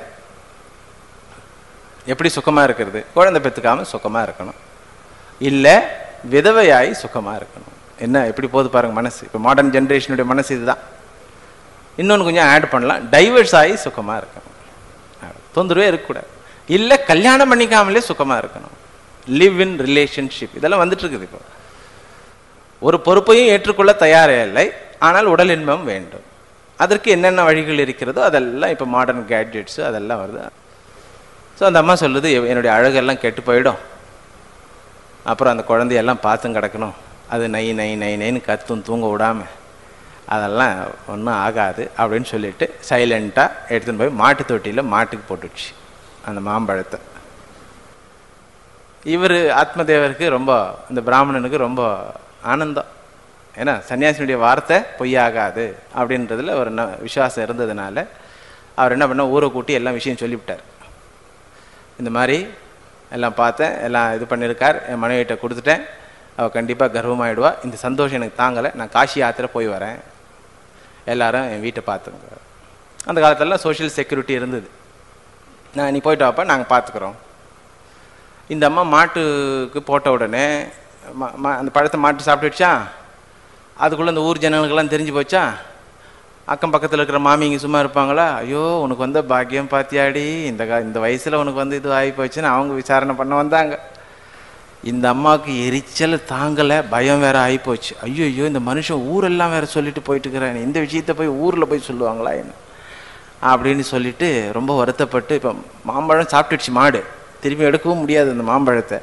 எப்படி சுகமாக இருக்கிறது குழந்தை பெற்றுக்காமல் சுகமாக இருக்கணும் இல்லை விதவையாகி சுகமாக இருக்கணும் என்ன எப்படி போகுது பாருங்க மனசு இப்போ மாடர்ன் ஜென்ரேஷனுடைய மனசு இதுதான் இன்னொன்று கொஞ்சம் ஆட் பண்ணலாம் டைவர்ஸ் ஆகி சுகமாக இருக்கணும் தொந்தரவே இருக்கக்கூடாது இல்லை கல்யாணம் பண்ணிக்காமலே சுகமாக இருக்கணும் லிவ் இன் ரிலேஷன்ஷிப் இதெல்லாம் வந்துட்டு இருக்குது இப்போ ஒரு பொறுப்பையும் ஏற்றுக்கொள்ள தயாரே இல்லை ஆனால் உடல் இன்பம் வேண்டும் அதற்கு என்னென்ன வழிகள் இருக்கிறதோ அதெல்லாம் இப்போ மாடர்ன் கேட்ஜெட்ஸு அதெல்லாம் வருது ஸோ அந்த அம்மா சொல்லுது "எ- என்னுடைய அழகெல்லாம் கெட்டு போயிடும் அப்புறம் அந்த குழந்தையெல்லாம் பார்த்தும் கிடக்கணும் அது நை நை நை நைன்னு கத்தும் தூங்க விடாம அதெல்லாம் ஒன்றும் ஆகாது அப்படின்னு சொல்லிட்டு சைலண்ட்டாக எடுத்துன்னு போய் மாட்டு தொட்டியில் மாட்டுக்கு போட்டுடுச்சு அந்த மாம்பழத்தை இவர் ஆத்மதேவருக்கு ரொம்ப இந்த பிராமணனுக்கு ரொம்ப ஆனந்தம் ஏன்னா சன்னியாசினுடைய வார்த்தை பொய்யாகாது அப்படின்றதுல ஒரு ந விசுவாசம் இருந்ததுனால அவர் என்ன பண்ண ஊரை கூட்டி எல்லாம் விஷயம் சொல்லிவிட்டார் இந்த மாதிரி எல்லாம் பார்த்தேன் எல்லாம் இது பண்ணியிருக்கார் என் மனைவிட்ட கொடுத்துட்டேன் அவள் கண்டிப்பாக கர்வமாயிடுவா இந்த சந்தோஷம் எனக்கு தாங்கலை நான் காஷி யாத்திரை போய் வரேன் எல்லாரும் என் வீட்டை பார்த்துங்க அந்த காலத்துலலாம் சோஷியல் செக்யூரிட்டி இருந்தது நான் நீ போயிட்டு வாப்பா நாங்கள் பார்த்துக்குறோம் இந்த அம்மா மாட்டுக்கு போட்ட உடனே மா- மா- அந்த பழத்தை மாட்டு சாப்பிட்டுடுச்சா அதுக்குள்ளே அந்த ஊர் ஜனங்களுக்கெல்லாம் தெரிஞ்சு போச்சா அக்கம் பக்கத்தில் இருக்கிற மாமிங்க சும்மா இருப்பாங்களா ஐயோ உனக்கு வந்த பாக்கியம் பாத்தியாடி இந்த கா இந்த வயசில் உனக்கு வந்து இது ஆகி போச்சுன்னு அவங்க விசாரணை பண்ண வந்தாங்க இந்த அம்மாவுக்கு எரிச்சல் தாங்கலை பயம் வேற ஆகிப்போச்சு ஐயோ ஐயோ இந்த மனுஷன் ஊரெல்லாம் வேற சொல்லிட்டு போயிட்டு இருக்கிறான் இந்த விஷயத்த போய் ஊரில் போய் சொல்லுவாங்களா என்ன அப்படின்னு சொல்லிட்டு ரொம்ப வருத்தப்பட்டு இப்போ மாம்பழம் சாப்பிட்டுடுச்சு மாடு திரும்பி எடுக்கவும் முடியாது அந்த மாம்பழத்தை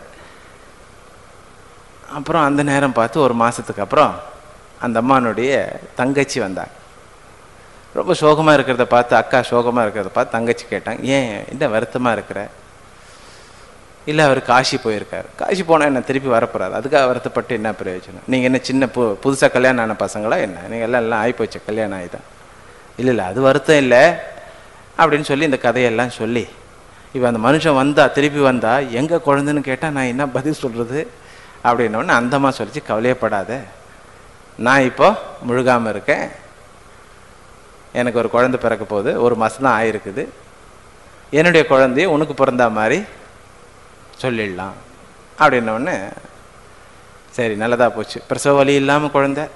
அப்புறம் அந்த நேரம் பார்த்து ஒரு மாதத்துக்கு அப்புறம் அந்த அம்மானுடைய தங்கச்சி வந்தாங்க ரொம்ப சோகமாக இருக்கிறத பார்த்து அக்கா சோகமாக இருக்கிறத பார்த்து தங்கச்சி கேட்டாங்க ஏன் என்ன வருத்தமாக இருக்கிற இல்லை அவர் காஷி போயிருக்காரு காஷி போனால் என்ன திருப்பி வரப்போறாரு அதுக்காக வருத்தப்பட்டு என்ன பிரயோஜனம் நீங்கள் என்ன சின்ன பு புதுசாக கல்யாணம் ஆன பசங்களா என்ன நீங்கள் எல்லாம் எல்லாம் ஆகிப்போச்சு கல்யாணம் ஆகிதான் இல்லை இல்லை அது வருத்தம் இல்லை அப்படின்னு சொல்லி இந்த கதையெல்லாம் சொல்லி இப்போ அந்த மனுஷன் வந்தா திருப்பி வந்தா எங்கே குழந்தைன்னு கேட்டால் நான் என்ன பதில் சொல்கிறது அப்படின்னோடனே அந்தம்மா சொல்லிச்சு கவலையப்படாத நான் இப்போ முழுகாமல் இருக்கேன் எனக்கு ஒரு குழந்தை பிறக்க போகுது ஒரு மாதம் தான் ஆயிருக்குது என்னுடைய குழந்தைய உனக்கு பிறந்தா மாதிரி சொல்லிடலாம் அப்படின்னோடனே சரி நல்லதா போச்சு பிரசவ வலி இல்லாமல் குழந்தை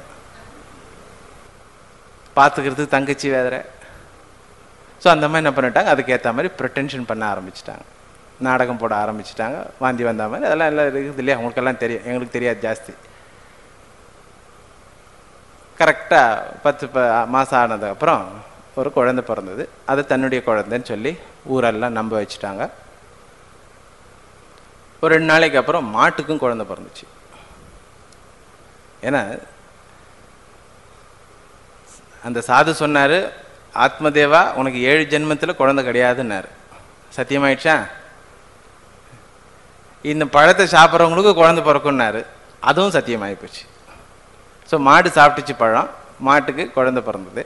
பார்த்துக்கிறதுக்கு தங்கச்சி வேற ஸோ அந்த மாதிரி என்ன பண்ணிட்டாங்க அதுக்கேற்ற மாதிரி ப்ரிட்டென்ஷன் பண்ண ஆரம்பிச்சிட்டாங்க நாடகம் போட ஆரம்பிச்சிட்டாங்க வாந்தி வந்த மாதிரி அதெல்லாம் எல்லாம் இருக்குது இல்லையா உங்களுக்கெல்லாம் தெரியும் எங்களுக்கு தெரியாது ஜாஸ்தி கரெக்டாக பத்து ப மாதம் ஆனதுக்கப்புறம் ஒரு குழந்தை பிறந்தது அது தன்னுடைய குழந்தைன்னு சொல்லி ஊரெல்லாம் நம்ப வச்சுட்டாங்க ஒரு ரெண்டு நாளைக்கு அப்புறம் மாட்டுக்கும் குழந்தை பிறந்துச்சு ஏன்னா அந்த சாது சொன்னார் ஆத்மதேவா உனக்கு ஏழு ஜென்மத்தில் குழந்தை கிடையாதுன்னாரு சத்தியமாயிடுச்சா இந்த பழத்தை சாப்பிட்றவங்களுக்கு குழந்தை பிறக்கும்னாரு அதுவும் சத்தியமாகி போச்சு ஸோ மாடு சாப்பிட்டுச்சு பழம் மாட்டுக்கு குழந்தை பிறந்தது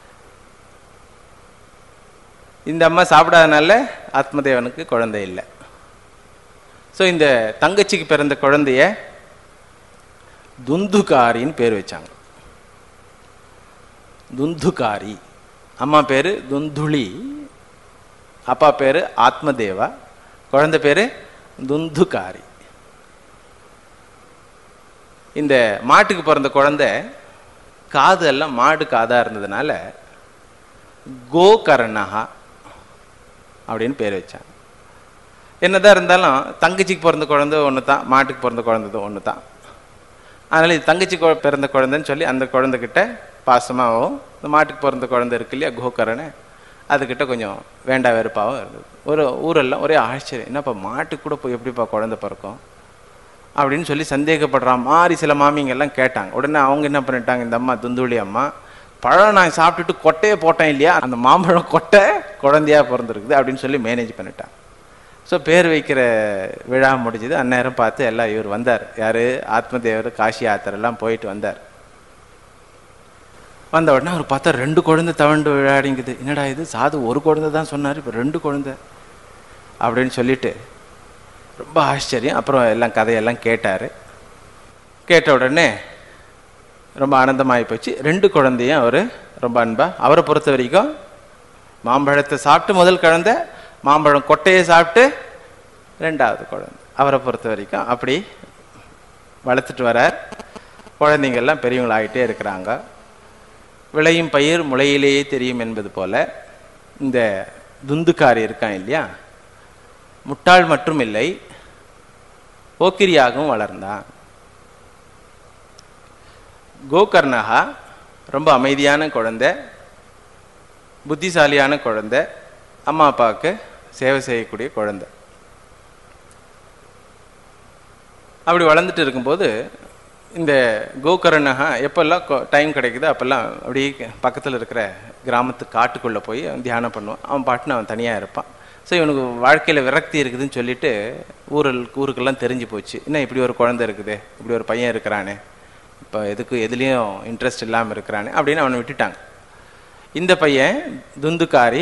இந்த அம்மா சாப்பிடாதனால ஆத்மதேவனுக்கு குழந்தை இல்லை ஸோ இந்த தங்கச்சிக்கு பிறந்த குழந்தைய துந்துகாரின்னு பேர் வச்சாங்க துந்துகாரி அம்மா பேர் துந்துளி அப்பா பேர் ஆத்மதேவா குழந்தை பேர் துந்துகாரி இந்த மாட்டுக்கு பிறந்த குழந்தை காது எல்லாம் மாடு காதாக இருந்ததுனால கோகர்ணஹா அப்படின்னு பேர் வச்சாங்க என்னதான் இருந்தாலும் தங்கச்சிக்கு பிறந்த குழந்தை ஒன்று தான் மாட்டுக்கு பிறந்த குழந்தை ஒன்று தான் அதனால் இது தங்கச்சி கொ- பிறந்த குழந்தைன்னு சொல்லி அந்த குழந்தைகிட்ட பாசமாகவும் இந்த மாட்டுக்கு பிறந்த குழந்தை இருக்கு இல்லையா கோகரனை அதுக்கிட்ட கொஞ்சம் வேண்டா வெறுப்பாகவும் இருந்தது ஒரு ஊரெல்லாம் ஒரே ஆச்சரியம் என்னப்பா மாட்டுக்கு கூட போய் எப்படிப்பா குழந்தை பிறக்கும் அப்படின்னு சொல்லி சந்தேகப்படுற மாதிரி சில மாமிங்கெல்லாம் கேட்டாங்க உடனே அவங்க என்ன பண்ணிட்டாங்க இந்த அம்மா துந்துளி அம்மா பழம் நான் சாப்பிட்டுட்டு கொட்டையை போட்டேன் இல்லையா அந்த மாம்பழம் கொட்டை குழந்தையா பிறந்திருக்குது அப்படின்னு சொல்லி மேனேஜ் பண்ணிட்டாங்க ஸோ பேர் வைக்கிற விழா முடிஞ்சது அந்நேரம் பார்த்து எல்லாம் இவர் வந்தார் யார் ஆத்மதேவர் காசி யாத்திரெல்லாம் போயிட்டு வந்தார் வந்த உடனே அவர் பார்த்தா ரெண்டு குழந்தை தவண்டு விளையாடிங்குது என்னடா இது சாது ஒரு குழந்தை தான் சொன்னார் இப்போ ரெண்டு குழந்தை அப்படின்னு சொல்லிட்டு ரொம்ப ஆச்சரியம் அப்புறம் எல்லாம் கதையெல்லாம் கேட்டார் கேட்ட உடனே ரொம்ப ஆனந்தமாகி போச்சு ரெண்டு குழந்தையும் அவர் ரொம்ப அன்பா அவரை பொறுத்த வரைக்கும் மாம்பழத்தை சாப்பிட்டு முதல் குழந்தை மாம்பழம் கொட்டையை சாப்பிட்டு ரெண்டாவது குழந்தை அவரை பொறுத்த வரைக்கும் அப்படி வளர்த்துட்டு வரார் குழந்தைங்கள்லாம் பெரியவங்களாகிட்டே இருக்கிறாங்க விளையும் பயிர் முளையிலேயே தெரியும் என்பது போல இந்த துந்துக்காரி இருக்கான் இல்லையா முட்டாள் மட்டும் இல்லை போக்கிரியாகவும் வளர்ந்தான் கோகர்ணகா ரொம்ப அமைதியான குழந்தை புத்திசாலியான குழந்தை அம்மா அப்பாவுக்கு சேவை செய்யக்கூடிய குழந்தை அப்படி வளர்ந்துட்டு இருக்கும்போது இந்த கோகர்ணகா எப்பெல்லாம் டைம் கிடைக்குதோ அப்பெல்லாம் அப்படியே பக்கத்தில் இருக்கிற கிராமத்து காட்டுக்குள்ளே போய் அவன் தியானம் பண்ணுவான் அவன் பாட்டுன்னு அவன் தனியாக இருப்பான் ஸோ இவனுக்கு வாழ்க்கையில் விரக்தி இருக்குதுன்னு சொல்லிட்டு ஊரில் ஊருக்கெல்லாம் தெரிஞ்சு போச்சு என்ன இப்படி ஒரு குழந்தை இருக்குது இப்படி ஒரு பையன் இருக்கிறானே இப்போ எதுக்கு எதுலேயும் இன்ட்ரெஸ்ட் இல்லாமல் இருக்கிறானே அப்படின்னு அவனை விட்டுட்டாங்க இந்த பையன் துந்துக்காரி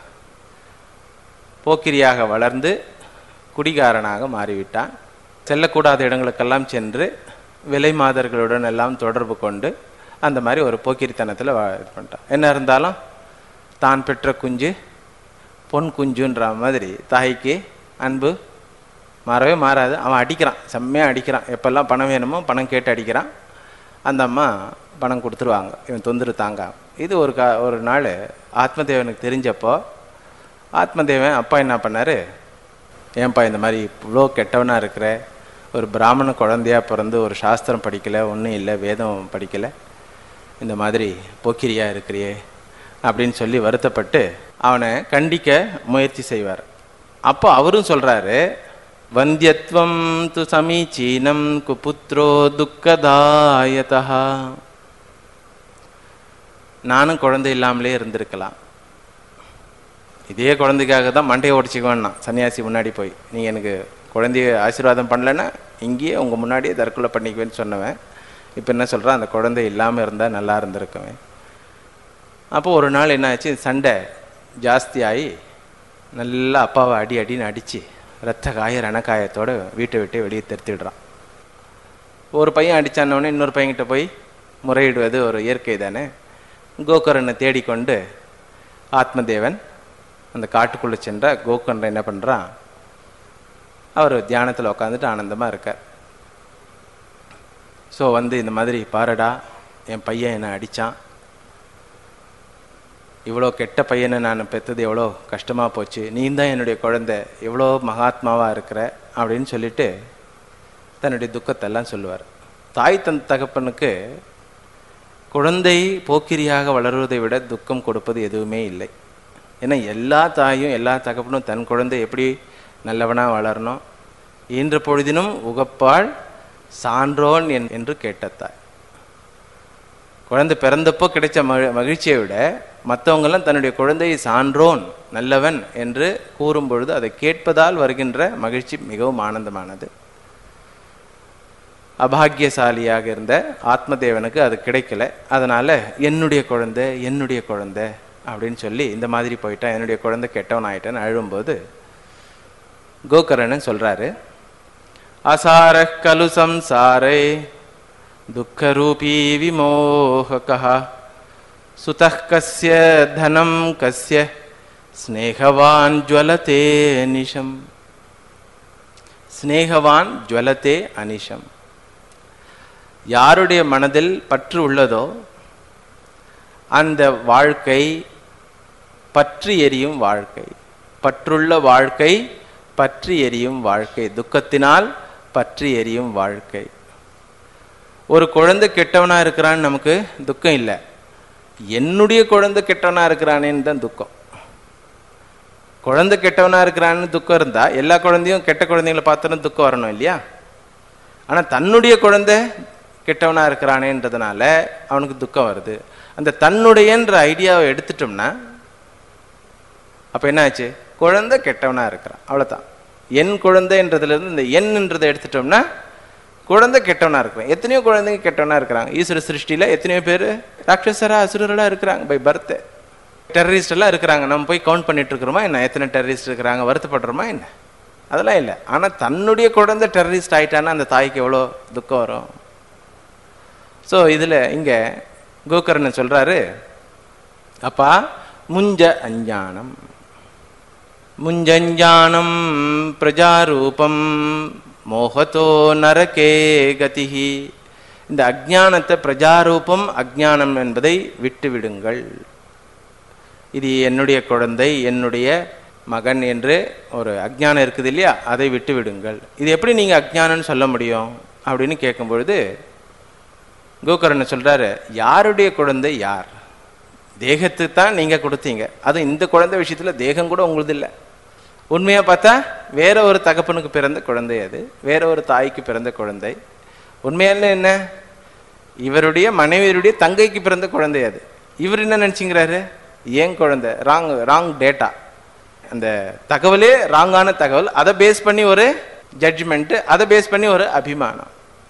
போக்கிரியாக வளர்ந்து குடிகாரனாக மாறிவிட்டான் செல்லக்கூடாத இடங்களுக்கெல்லாம் சென்று விலை மாதர்களுடன் எல்லாம் தொடர்பு கொண்டு அந்த மாதிரி ஒரு போக்கிரித்தனத்தில் இது பண்ணிட்டான் என்ன இருந்தாலும் தான் பெற்ற குஞ்சு பொன் குஞ்சுன்ற மாதிரி தாய்க்கு அன்பு மாறவே மாறாது அவன் அடிக்கிறான் செம்மையாக அடிக்கிறான் எப்பெல்லாம் பணம் வேணுமோ பணம் கேட்டு அடிக்கிறான் அந்த அம்மா பணம் கொடுத்துருவாங்க இவன் தொந்தரவு தாங்க இது ஒரு கா ஒரு நாள் ஆத்மதேவனுக்கு தெரிஞ்சப்போ ஆத்மதேவன் அப்பா என்ன பண்ணார் ஏன்பா இந்த மாதிரி இவ்வளோ கெட்டவனாக இருக்கிற ஒரு பிராமண குழந்தையா பிறந்து ஒரு சாஸ்திரம் படிக்கலை ஒன்றும் இல்லை வேதம் படிக்கலை இந்த மாதிரி போக்கிரியா இருக்கிறியே அப்படின்னு சொல்லி வருத்தப்பட்டு அவனை கண்டிக்க முயற்சி செய்வார் அப்போ அவரும் சொல்கிறாரு வந்தியத்வம் து சமீச்சீனம் குபுத்ரோ துக்கதாயதா நானும் குழந்தை இல்லாமலே இருந்திருக்கலாம் இதே குழந்தைக்காக தான் மண்டையை உடச்சிக்குவேன்னா சன்னியாசி முன்னாடி போய் நீங்கள் எனக்கு குழந்தைய ஆசீர்வாதம் பண்ணலைன்னா இங்கேயே உங்கள் முன்னாடியே தற்கொலை பண்ணிக்குவேன்னு சொன்னவன் இப்போ என்ன சொல்கிறான் அந்த குழந்தை இல்லாமல் இருந்தால் நல்லா இருந்திருக்குவேன் அப்போ ஒரு நாள் என்னாச்சு சண்டை ஜாஸ்தியாகி நல்லா அப்பாவை அடி அடின்னு அடித்து ரத்த காய ரணக்காயத்தோட வீட்டை விட்டு வெளியே தெருத்திடுறான் ஒரு பையன் அடித்தானோடனே இன்னொரு பையன்கிட்ட போய் முறையிடுவது ஒரு இயற்கை தானே கோகர்ணனை தேடிக்கொண்டு ஆத்மதேவன் அந்த காட்டுக்குள்ளே சென்ற கோகர்ணன் என்ன பண்ணுறான் அவர் தியானத்தில் உட்காந்துட்டு ஆனந்தமாக இருக்கார் ஸோ வந்து இந்த மாதிரி பாருடா என் பையன் என்னை அடித்தான் இவ்வளோ கெட்ட பையனை நான் பெற்றது எவ்வளோ கஷ்டமாக போச்சு நீ தான் என்னுடைய குழந்தை எவ்வளோ மகாத்மாவாக இருக்கிற அப்படின்னு சொல்லிட்டு தன்னுடைய துக்கத்தெல்லாம் சொல்லுவார் தாய் தன் தகப்பனுக்கு குழந்தை போக்கிரியாக வளருவதை விட துக்கம் கொடுப்பது எதுவுமே இல்லை ஏன்னா எல்லா தாயும் எல்லா தகப்பனும் தன் குழந்தை எப்படி நல்லவனாக வளரணும் ஈன்ற பொழுதினும் உகப்பாள் சான்றோன் என்- என்று கேட்ட தாய் குழந்தை பிறந்தப்போ கிடைச்ச மகி மகிழ்ச்சியை விட மற்றவங்கெல்லாம் தன்னுடைய குழந்தையை சான்றோன் நல்லவன் என்று கூறும் பொழுது அதை கேட்பதால் வருகின்ற மகிழ்ச்சி மிகவும் ஆனந்தமானது அபாக்கியசாலியாக இருந்த ஆத்மதேவனுக்கு அது கிடைக்கல அதனால என்னுடைய குழந்தை என்னுடைய குழந்தை அப்படின்னு சொல்லி இந்த மாதிரி போயிட்டான் என்னுடைய குழந்தை கெட்டவன் ஆயிட்டேன்னு அழும்போது கோகர்ணன் சொல்றாரு அசார கலு சம்சாரே துக்கரூபீ விமோகக சுதः கஸ்ய தனம் கஸ்ய ஸ்நேகவான் ஜுவலதே நிஷம் ஸ்நேகவான் ஜுவலதே அனிஷம் யாருடைய மனதில் பற்று உள்ளதோ அந்த வாழ்க்கை பற்றி எரியும் வாழ்க்கை பற்றுள்ள வாழ்க்கை பற்றி எரியும் வாழ்க்கை துக்கத்தினால் பற்றி எரியும் வாழ்க்கை ஒரு குழந்தை கெட்டவனா இருக்கிறான்னு நமக்கு துக்கம் இல்லை என்னுடைய குழந்தை கெட்டவனா இருக்கிறானேன்னு தான் துக்கம் குழந்தை கெட்டவனா இருக்கிறான்னு துக்கம் இருந்தா எல்லா குழந்தையும் கெட்ட குழந்தைங்களை பார்த்தோன்னு துக்கம் வரணும் இல்லையா ஆனா தன்னுடைய குழந்தை கெட்டவனா இருக்கிறானேன்றதுனால அவனுக்கு துக்கம் வருது அந்த தன்னுடையன்ற ஐடியாவை எடுத்துட்டோம்னா அப்ப என்ன ஆச்சு குழந்தை கெட்டவனா இருக்கிறான் அவ்வளவுதான் என் குழந்தைன்றதுல இருந்து இந்த என்ன்றதை எடுத்துட்டோம்னா குழந்தை கெட்டவனா இருக்கிறான் எத்தனையோ குழந்தைங்க கெட்டவனா இருக்கிறாங்க ஈஸ்வர சிருஷ்டியில எத்தனையோ பேர் ராட்சசரா அசுரர்களா இருக்கிறாங்க பை பர்த் டெரரிஸ்ட் எல்லாம் இருக்கிறாங்க நம்ம போய் கவுண்ட் பண்ணிட்டு இருக்கிறோமா என்ன எத்தனை டெரரிஸ்ட் இருக்கிறாங்க வருத்தப்படுறோமா என்ன அதெல்லாம் இல்லை ஆனா தன்னுடைய குழந்தை டெரரிஸ்ட் ஆயிட்டான்னா அந்த தாய்க்கு எவ்வளோ துக்கம் வரும் ஸோ இதுல இங்க கோகர்ணன் சொல்றாரு அப்பா முஞ்ச அஞ்ஞானம் முஞ்சஞ்ஞானம் பிரஜாரூபம் மோகத்தோ நரகே கதிஹி இந்த அஜ்ஞானத்தை பிரஜாரூபம் அஜ்ஞானம் என்பதை விட்டு விடுங்கள் இது என்னுடைய குழந்தை என்னுடைய மகன் என்று ஒரு அஜ்ஞானம் இருக்குது இல்லையா அதை விட்டு விடுங்கள் இது எப்படி நீங்க அஜ்ஞானம்னு சொல்ல முடியும் அப்படின்னு கேட்கும் பொழுது கோகர்ணன் சொல்றாரு யாருடைய குழந்தை யார் தேகத்துக்கு தான் நீங்க கொடுத்தீங்க அது இந்த குழந்தை விஷயத்துல தேகம் கூட உங்களுது இல்லை உண்மையா பார்த்தா வேற ஒரு தகப்பனுக்கு பிறந்த குழந்தை அது வேற ஒரு தாய்க்கு பிறந்த குழந்தை உண்மையால என்ன இவருடைய மனைவியருடைய தங்கைக்கு பிறந்த குழந்தை அது இவர் என்ன நினைச்சுங்கிறாரு ஏன் குழந்தை ராங் ராங் டேட்டா அந்த தகவலே ராங்கான தகவல் அதை பேஸ் பண்ணி ஒரு ஜட்ஜ்மெண்ட் அதை பேஸ் பண்ணி ஒரு அபிமானம்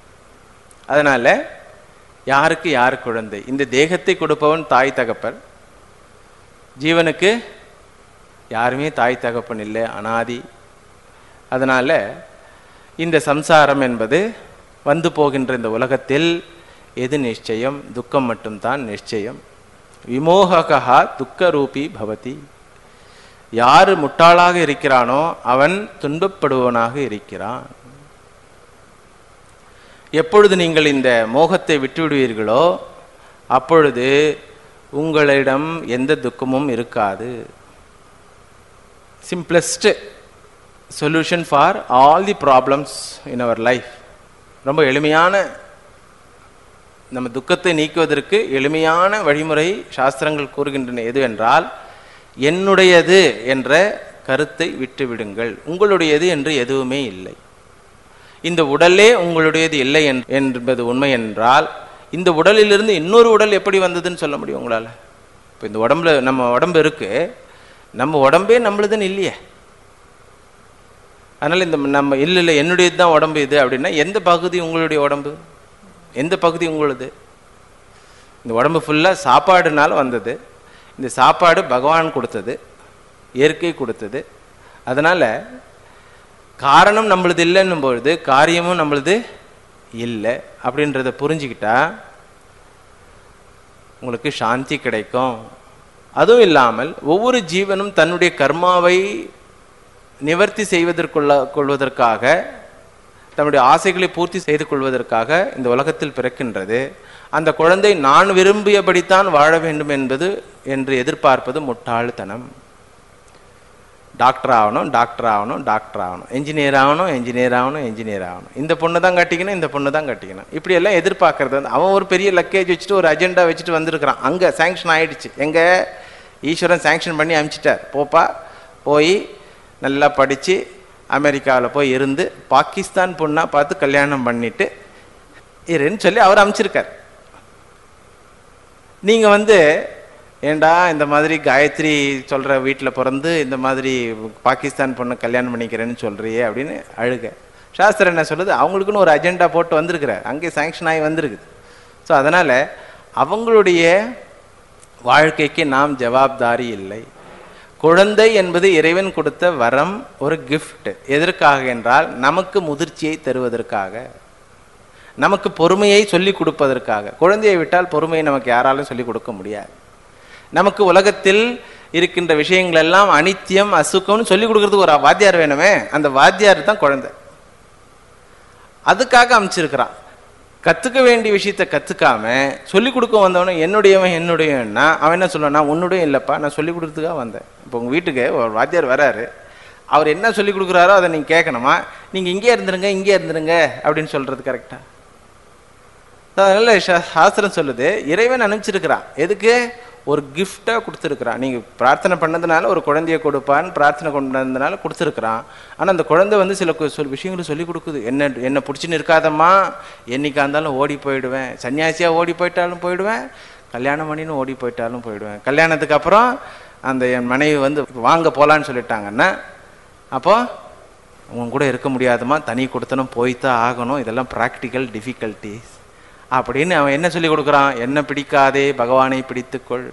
அதனால யாருக்கு யார் குழந்தை இந்த தேகத்தை கொடுப்பவன் தாய் தகப்பன் ஜீவனுக்கு யாருமே தாய் தகப்பன் இல்லை அனாதி அதனால இந்த சம்சாரம் என்பது வந்து போகின்ற இந்த உலகத்தில் எது நிச்சயம் துக்கம் மட்டும்தான் நிச்சயம் விமோககா துக்க ரூபி பவதி யார் முட்டாளாக இருக்கிறானோ அவன் துன்பப்படுபவனாக இருக்கிறான் எப்பொழுது நீங்கள் இந்த மோகத்தை விட்டுவிடுவீர்களோ அப்பொழுது உங்களிடம் எந்த துக்கமும் இருக்காது simplest solution for all the problems in our life ரொம்ப எளிமையான நம்ம துக்கத்தை நீக்குவதற்கு எளிமையான வழிமுறை சாஸ்திரங்கள் கூறுகின்றன எது என்றால் என்னுடையது என்ற கருத்தை விட்டு விடுங்கள் உங்களுடையது என்று எதுவுமே இல்லை இந்த உடலே உங்களுடையது இல்லை என்- என்பது உண்மை என்றால் இந்த உடலிலிருந்து இன்னொரு உடல் எப்படி வந்ததுன்னு சொல்ல முடியும் உங்களால இப்போ இந்த உடம்புல நம்ம உடம்பு இருக்கு நம்ம உடம்பே நம்மளுதுன்னு இல்லையே அதனால இந்த நம்ம இல்லை இல்லை என்னுடையது தான் உடம்பு இது அப்படின்னா எந்த பகுதி உங்களுடைய உடம்பு எந்த பகுதி உங்களுது இந்த உடம்பு ஃபுல்லாக சாப்பாடுனால வந்தது இந்த சாப்பாடு பகவான் கொடுத்தது இயற்கை கொடுத்தது அதனால காரணம் நம்மளது இல்லைன்னும் பொழுது காரியமும் நம்மளது இல்லை அப்படின்றத புரிஞ்சுக்கிட்டா உங்களுக்கு சாந்தி கிடைக்கும் அதுவும் இல்லாமல் ஒவ்வொரு ஜீவனும் தன்னுடைய கர்மாவை நிவர்த்தி செய்வதற்குள்ள கொள்வதற்காக தன்னுடைய ஆசைகளை பூர்த்தி செய்து கொள்வதற்காக இந்த உலகத்தில் பிறக்கின்றது அந்த குழந்தை நான் விரும்பியபடித்தான் வாழ வேண்டும் என்பது என்று எதிர்பார்ப்பது முட்டாள்தனம் டாக்டர் ஆகணும் டாக்டர் ஆகணும் டாக்டர் ஆகணும் என்ஜினியர் ஆகணும் என்ஜினியர் ஆகணும் என்ஜினியர் ஆகணும் இந்த பொண்ணு தான் கட்டிக்கணும் இந்த பொண்ணு தான் கட்டிக்கணும் இப்படி எல்லாம் எதிர்பார்க்கறது வந்து அவன் ஒரு பெரிய லக்கேஜ் வச்சுட்டு ஒரு அஜெண்டா வச்சுட்டு வந்திருக்கிறான் அங்கே சேங்ஷன் ஆயிடுச்சு எங்க ஈஸ்வரன் சேங்ஷன் பண்ணி அனுப்பிச்சிட்டார் போப்பா போய் நல்லா படித்து அமெரிக்காவில் போய் இருந்து பாகிஸ்தான் பொண்ணாக பார்த்து கல்யாணம் பண்ணிட்டு இருன்னு சொல்லி அவர் அமைச்சிருக்கார் நீங்கள் வந்து ஏண்டா இந்த மாதிரி காயத்ரி சொல்கிற வீட்டில் பிறந்து இந்த மாதிரி பாகிஸ்தான் பொண்ணை கல்யாணம் பண்ணிக்கிறேன்னு சொல்கிறியே அப்படின்னு அழுக சாஸ்திரம் என்ன சொல்லுது அவங்களுக்குன்னு ஒரு அஜெண்டா போட்டு வந்திருக்கிறார் அங்கே சாங்ஷன் ஆகி வந்திருக்குது ஸோ அதனால் அவங்களுடைய வாழ்க்கைக்கு நாம் ஜவாப்தாரி இல்லை குழந்தை என்பது இறைவன் கொடுத்த வரம் ஒரு கிஃப்ட் எதற்காக என்றால் நமக்கு முதிர்ச்சியை தருவதற்காக நமக்கு பொறுமையை சொல்லிக் கொடுப்பதற்காக குழந்தையை விட்டால் பொறுமையை நமக்கு யாராலும் சொல்லிக் கொடுக்க முடியாது நமக்கு உலகத்தில் இருக்கின்ற விஷயங்கள் எல்லாம் அனித்தியம் அசுக்கம்னு சொல்லிக் கொடுக்கறதுக்கு ஒரு வாத்தியார் வேணுமே அந்த வாத்தியார் தான் குழந்தை அதுக்காக அமைச்சிருக்கிறான் கத்துக்க வேண்டிய விஷயத்த கத்துக்காம சொல்லிக் கொடுக்க வந்தவன என்னுடையவன் என்னுடையவன்னா அவன் என்ன சொல்லுவான் நான் உன்னுடைய இல்லைப்பா நான் சொல்லிக் கொடுத்துக்காக வந்தேன் இப்போ உங்கள் வீட்டுக்கு ஒரு வாத்தியார் வராரு அவர் என்ன சொல்லிக் கொடுக்குறாரோ அதை நீங்கள் கேட்கணுமா நீங்கள் இங்கே இருந்துருங்க இங்கே இருந்துருங்க அப்படின்னு சொல்கிறது கரெக்டா அதனால சாஸ்திரம் சொல்லுது இறைவன் அனுப்பிச்சிருக்கிறான் எதுக்கு ஒரு கிஃப்டாக கொடுத்துருக்குறான் நீங்கள் பிரார்த்தனை பண்ணதுனால ஒரு குழந்தைய கொடுப்பான்னு பிரார்த்தனை கொண்டதுனால கொடுத்துருக்குறான் ஆனால் அந்த குழந்தை வந்து சில கு- சொல் விஷயங்களை சொல்லி கொடுக்குது என்ன என்னை பிடிச்சின்னு இருக்காதம்மா என்னைக்கா இருந்தாலும் ஓடி போயிடுவேன் சன்னியாசியாக ஓடி போயிட்டாலும் போயிடுவேன் கல்யாணம் பண்ணின்னு ஓடி போயிட்டாலும் போயிடுவேன் கல்யாணத்துக்கு அப்புறம் அந்த என் மனைவி வந்து வாங்க போகலான்னு சொல்லிட்டாங்கன்னா அப்போ உன் கூட இருக்க முடியாதுமா தனி கொடுத்தனும் போய்த்தான் ஆகணும் இதெல்லாம் ப்ராக்டிக்கல் டிஃபிகல்ட்டிஸ் அப்படின்னு அவன் என்ன சொல்லி கொடுக்குறான் என்ன பிடிக்காதே பகவானை பிடித்துக்கொள்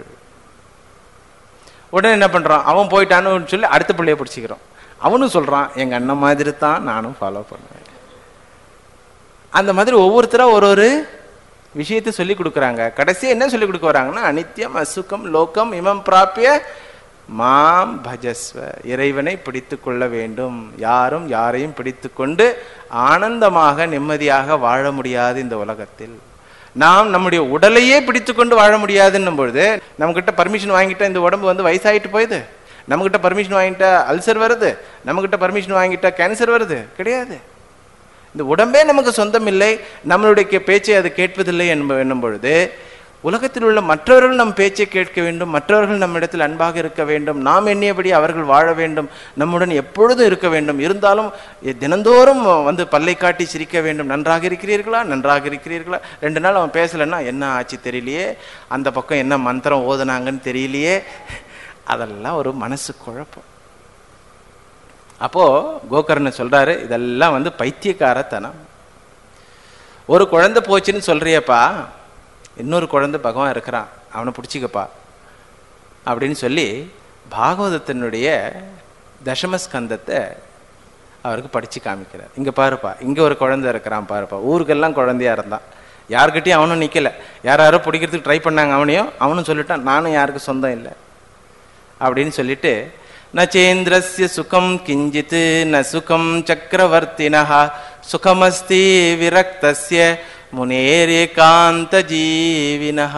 உடனே என்ன பண்றான் அவன் போயிட்டான்னு சொல்லி அடுத்த பிள்ளைய பிடிச்சிக்கிறான் அவனும் சொல்றான் எங்க அண்ணன் மாதிரி தான் நானும் ஃபாலோ பண்ணுவேன் அந்த மாதிரி ஒவ்வொருத்தரா ஒரு ஒரு விஷயத்தை சொல்லி கொடுக்குறாங்க கடைசியா என்ன சொல்லி கொடுக்க வராங்கன்னா அனித்யம் அசுக்கம் லோகம் இமம் பிராப்பிய மாம் பஜஸ்வ இறைவனை பிடித்து கொள்ள வேண்டும் யாரும் யாரையும் பிடித்து கொண்டு ஆனந்தமாக நிம்மதியாக வாழ முடியாது இந்த உலகத்தில் நாம் நம்முடைய உடலையே பிடித்து கொண்டு வாழ முடியாதுன்னும் பொழுது நம்மகிட்ட பர்மிஷன் வாங்கிட்டா இந்த உடம்பு வந்து வயசாயிட்டு போயுது நம்மகிட்ட பர்மிஷன் வாங்கிட்டா அல்சர் வருது நம்மகிட்ட பர்மிஷன் வாங்கிட்டா கேன்சர் வருது கிடையாது இந்த உடம்பே நமக்கு சொந்தம் இல்லை நம்மளுடைய கே- பேச்சை அது கேட்பதில்லை என்ப என்னும் பொழுது உலகத்தில் உள்ள மற்றவர்கள் நம் பேச்சை கேட்க வேண்டும் மற்றவர்கள் நம்மிடத்தில் அன்பாக இருக்க வேண்டும் நாம் எண்ணியபடி அவர்கள் வாழ வேண்டும் நம்முடன் எப்பொழுதும் இருக்க வேண்டும் இருந்தாலும் எ- தினந்தோறும் வந்து பல்லை காட்டி சிரிக்க வேண்டும் நன்றாக இருக்கிறீர்களா நன்றாக இருக்கிறீர்களா ரெண்டு நாள் அவன் பேசலைன்னா என்ன ஆச்சு தெரியலையே அந்த பக்கம் என்ன மந்திரம் ஓதுனாங்கன்னு தெரியலையே அதெல்லாம் ஒரு மனசு குழப்பம் அப்போ கோகர்ணன் சொல்றாரு இதெல்லாம் வந்து பைத்தியக்காரத்தனம் ஒரு குழந்தை போச்சுன்னு சொல்றியப்பா இன்னொரு குழந்தை பகவான் இருக்கிறான் அவனை பிடிச்சிக்கப்பா அப்படின்னு சொல்லி பாகவதத்தினுடைய தசமஸ்கந்தத்தை அவருக்கு படிச்சு காமிக்கிறார் இங்க பாருப்பா இங்க ஒரு குழந்தை இருக்கிறான் பாருப்பா ஊருக்கெல்லாம் குழந்தையா இருந்தான் யார்கிட்டயும் அவனும் நிக்கல யார் யாரோ பிடிக்கிறதுக்கு ட்ரை பண்ணாங்க அவனையும் அவனும் சொல்லிட்டான் நானும் யாருக்கு சொந்தம் இல்லை அப்படின்னு சொல்லிட்டு நச்சேந்திரஸ்ய சுகம் கிஞ்சித் ந சுகம் சக்கரவர்த்தினஹ சுகமஸ்தி விரக்தஸ்ய முனேரேகாந்த ஜீவினஹ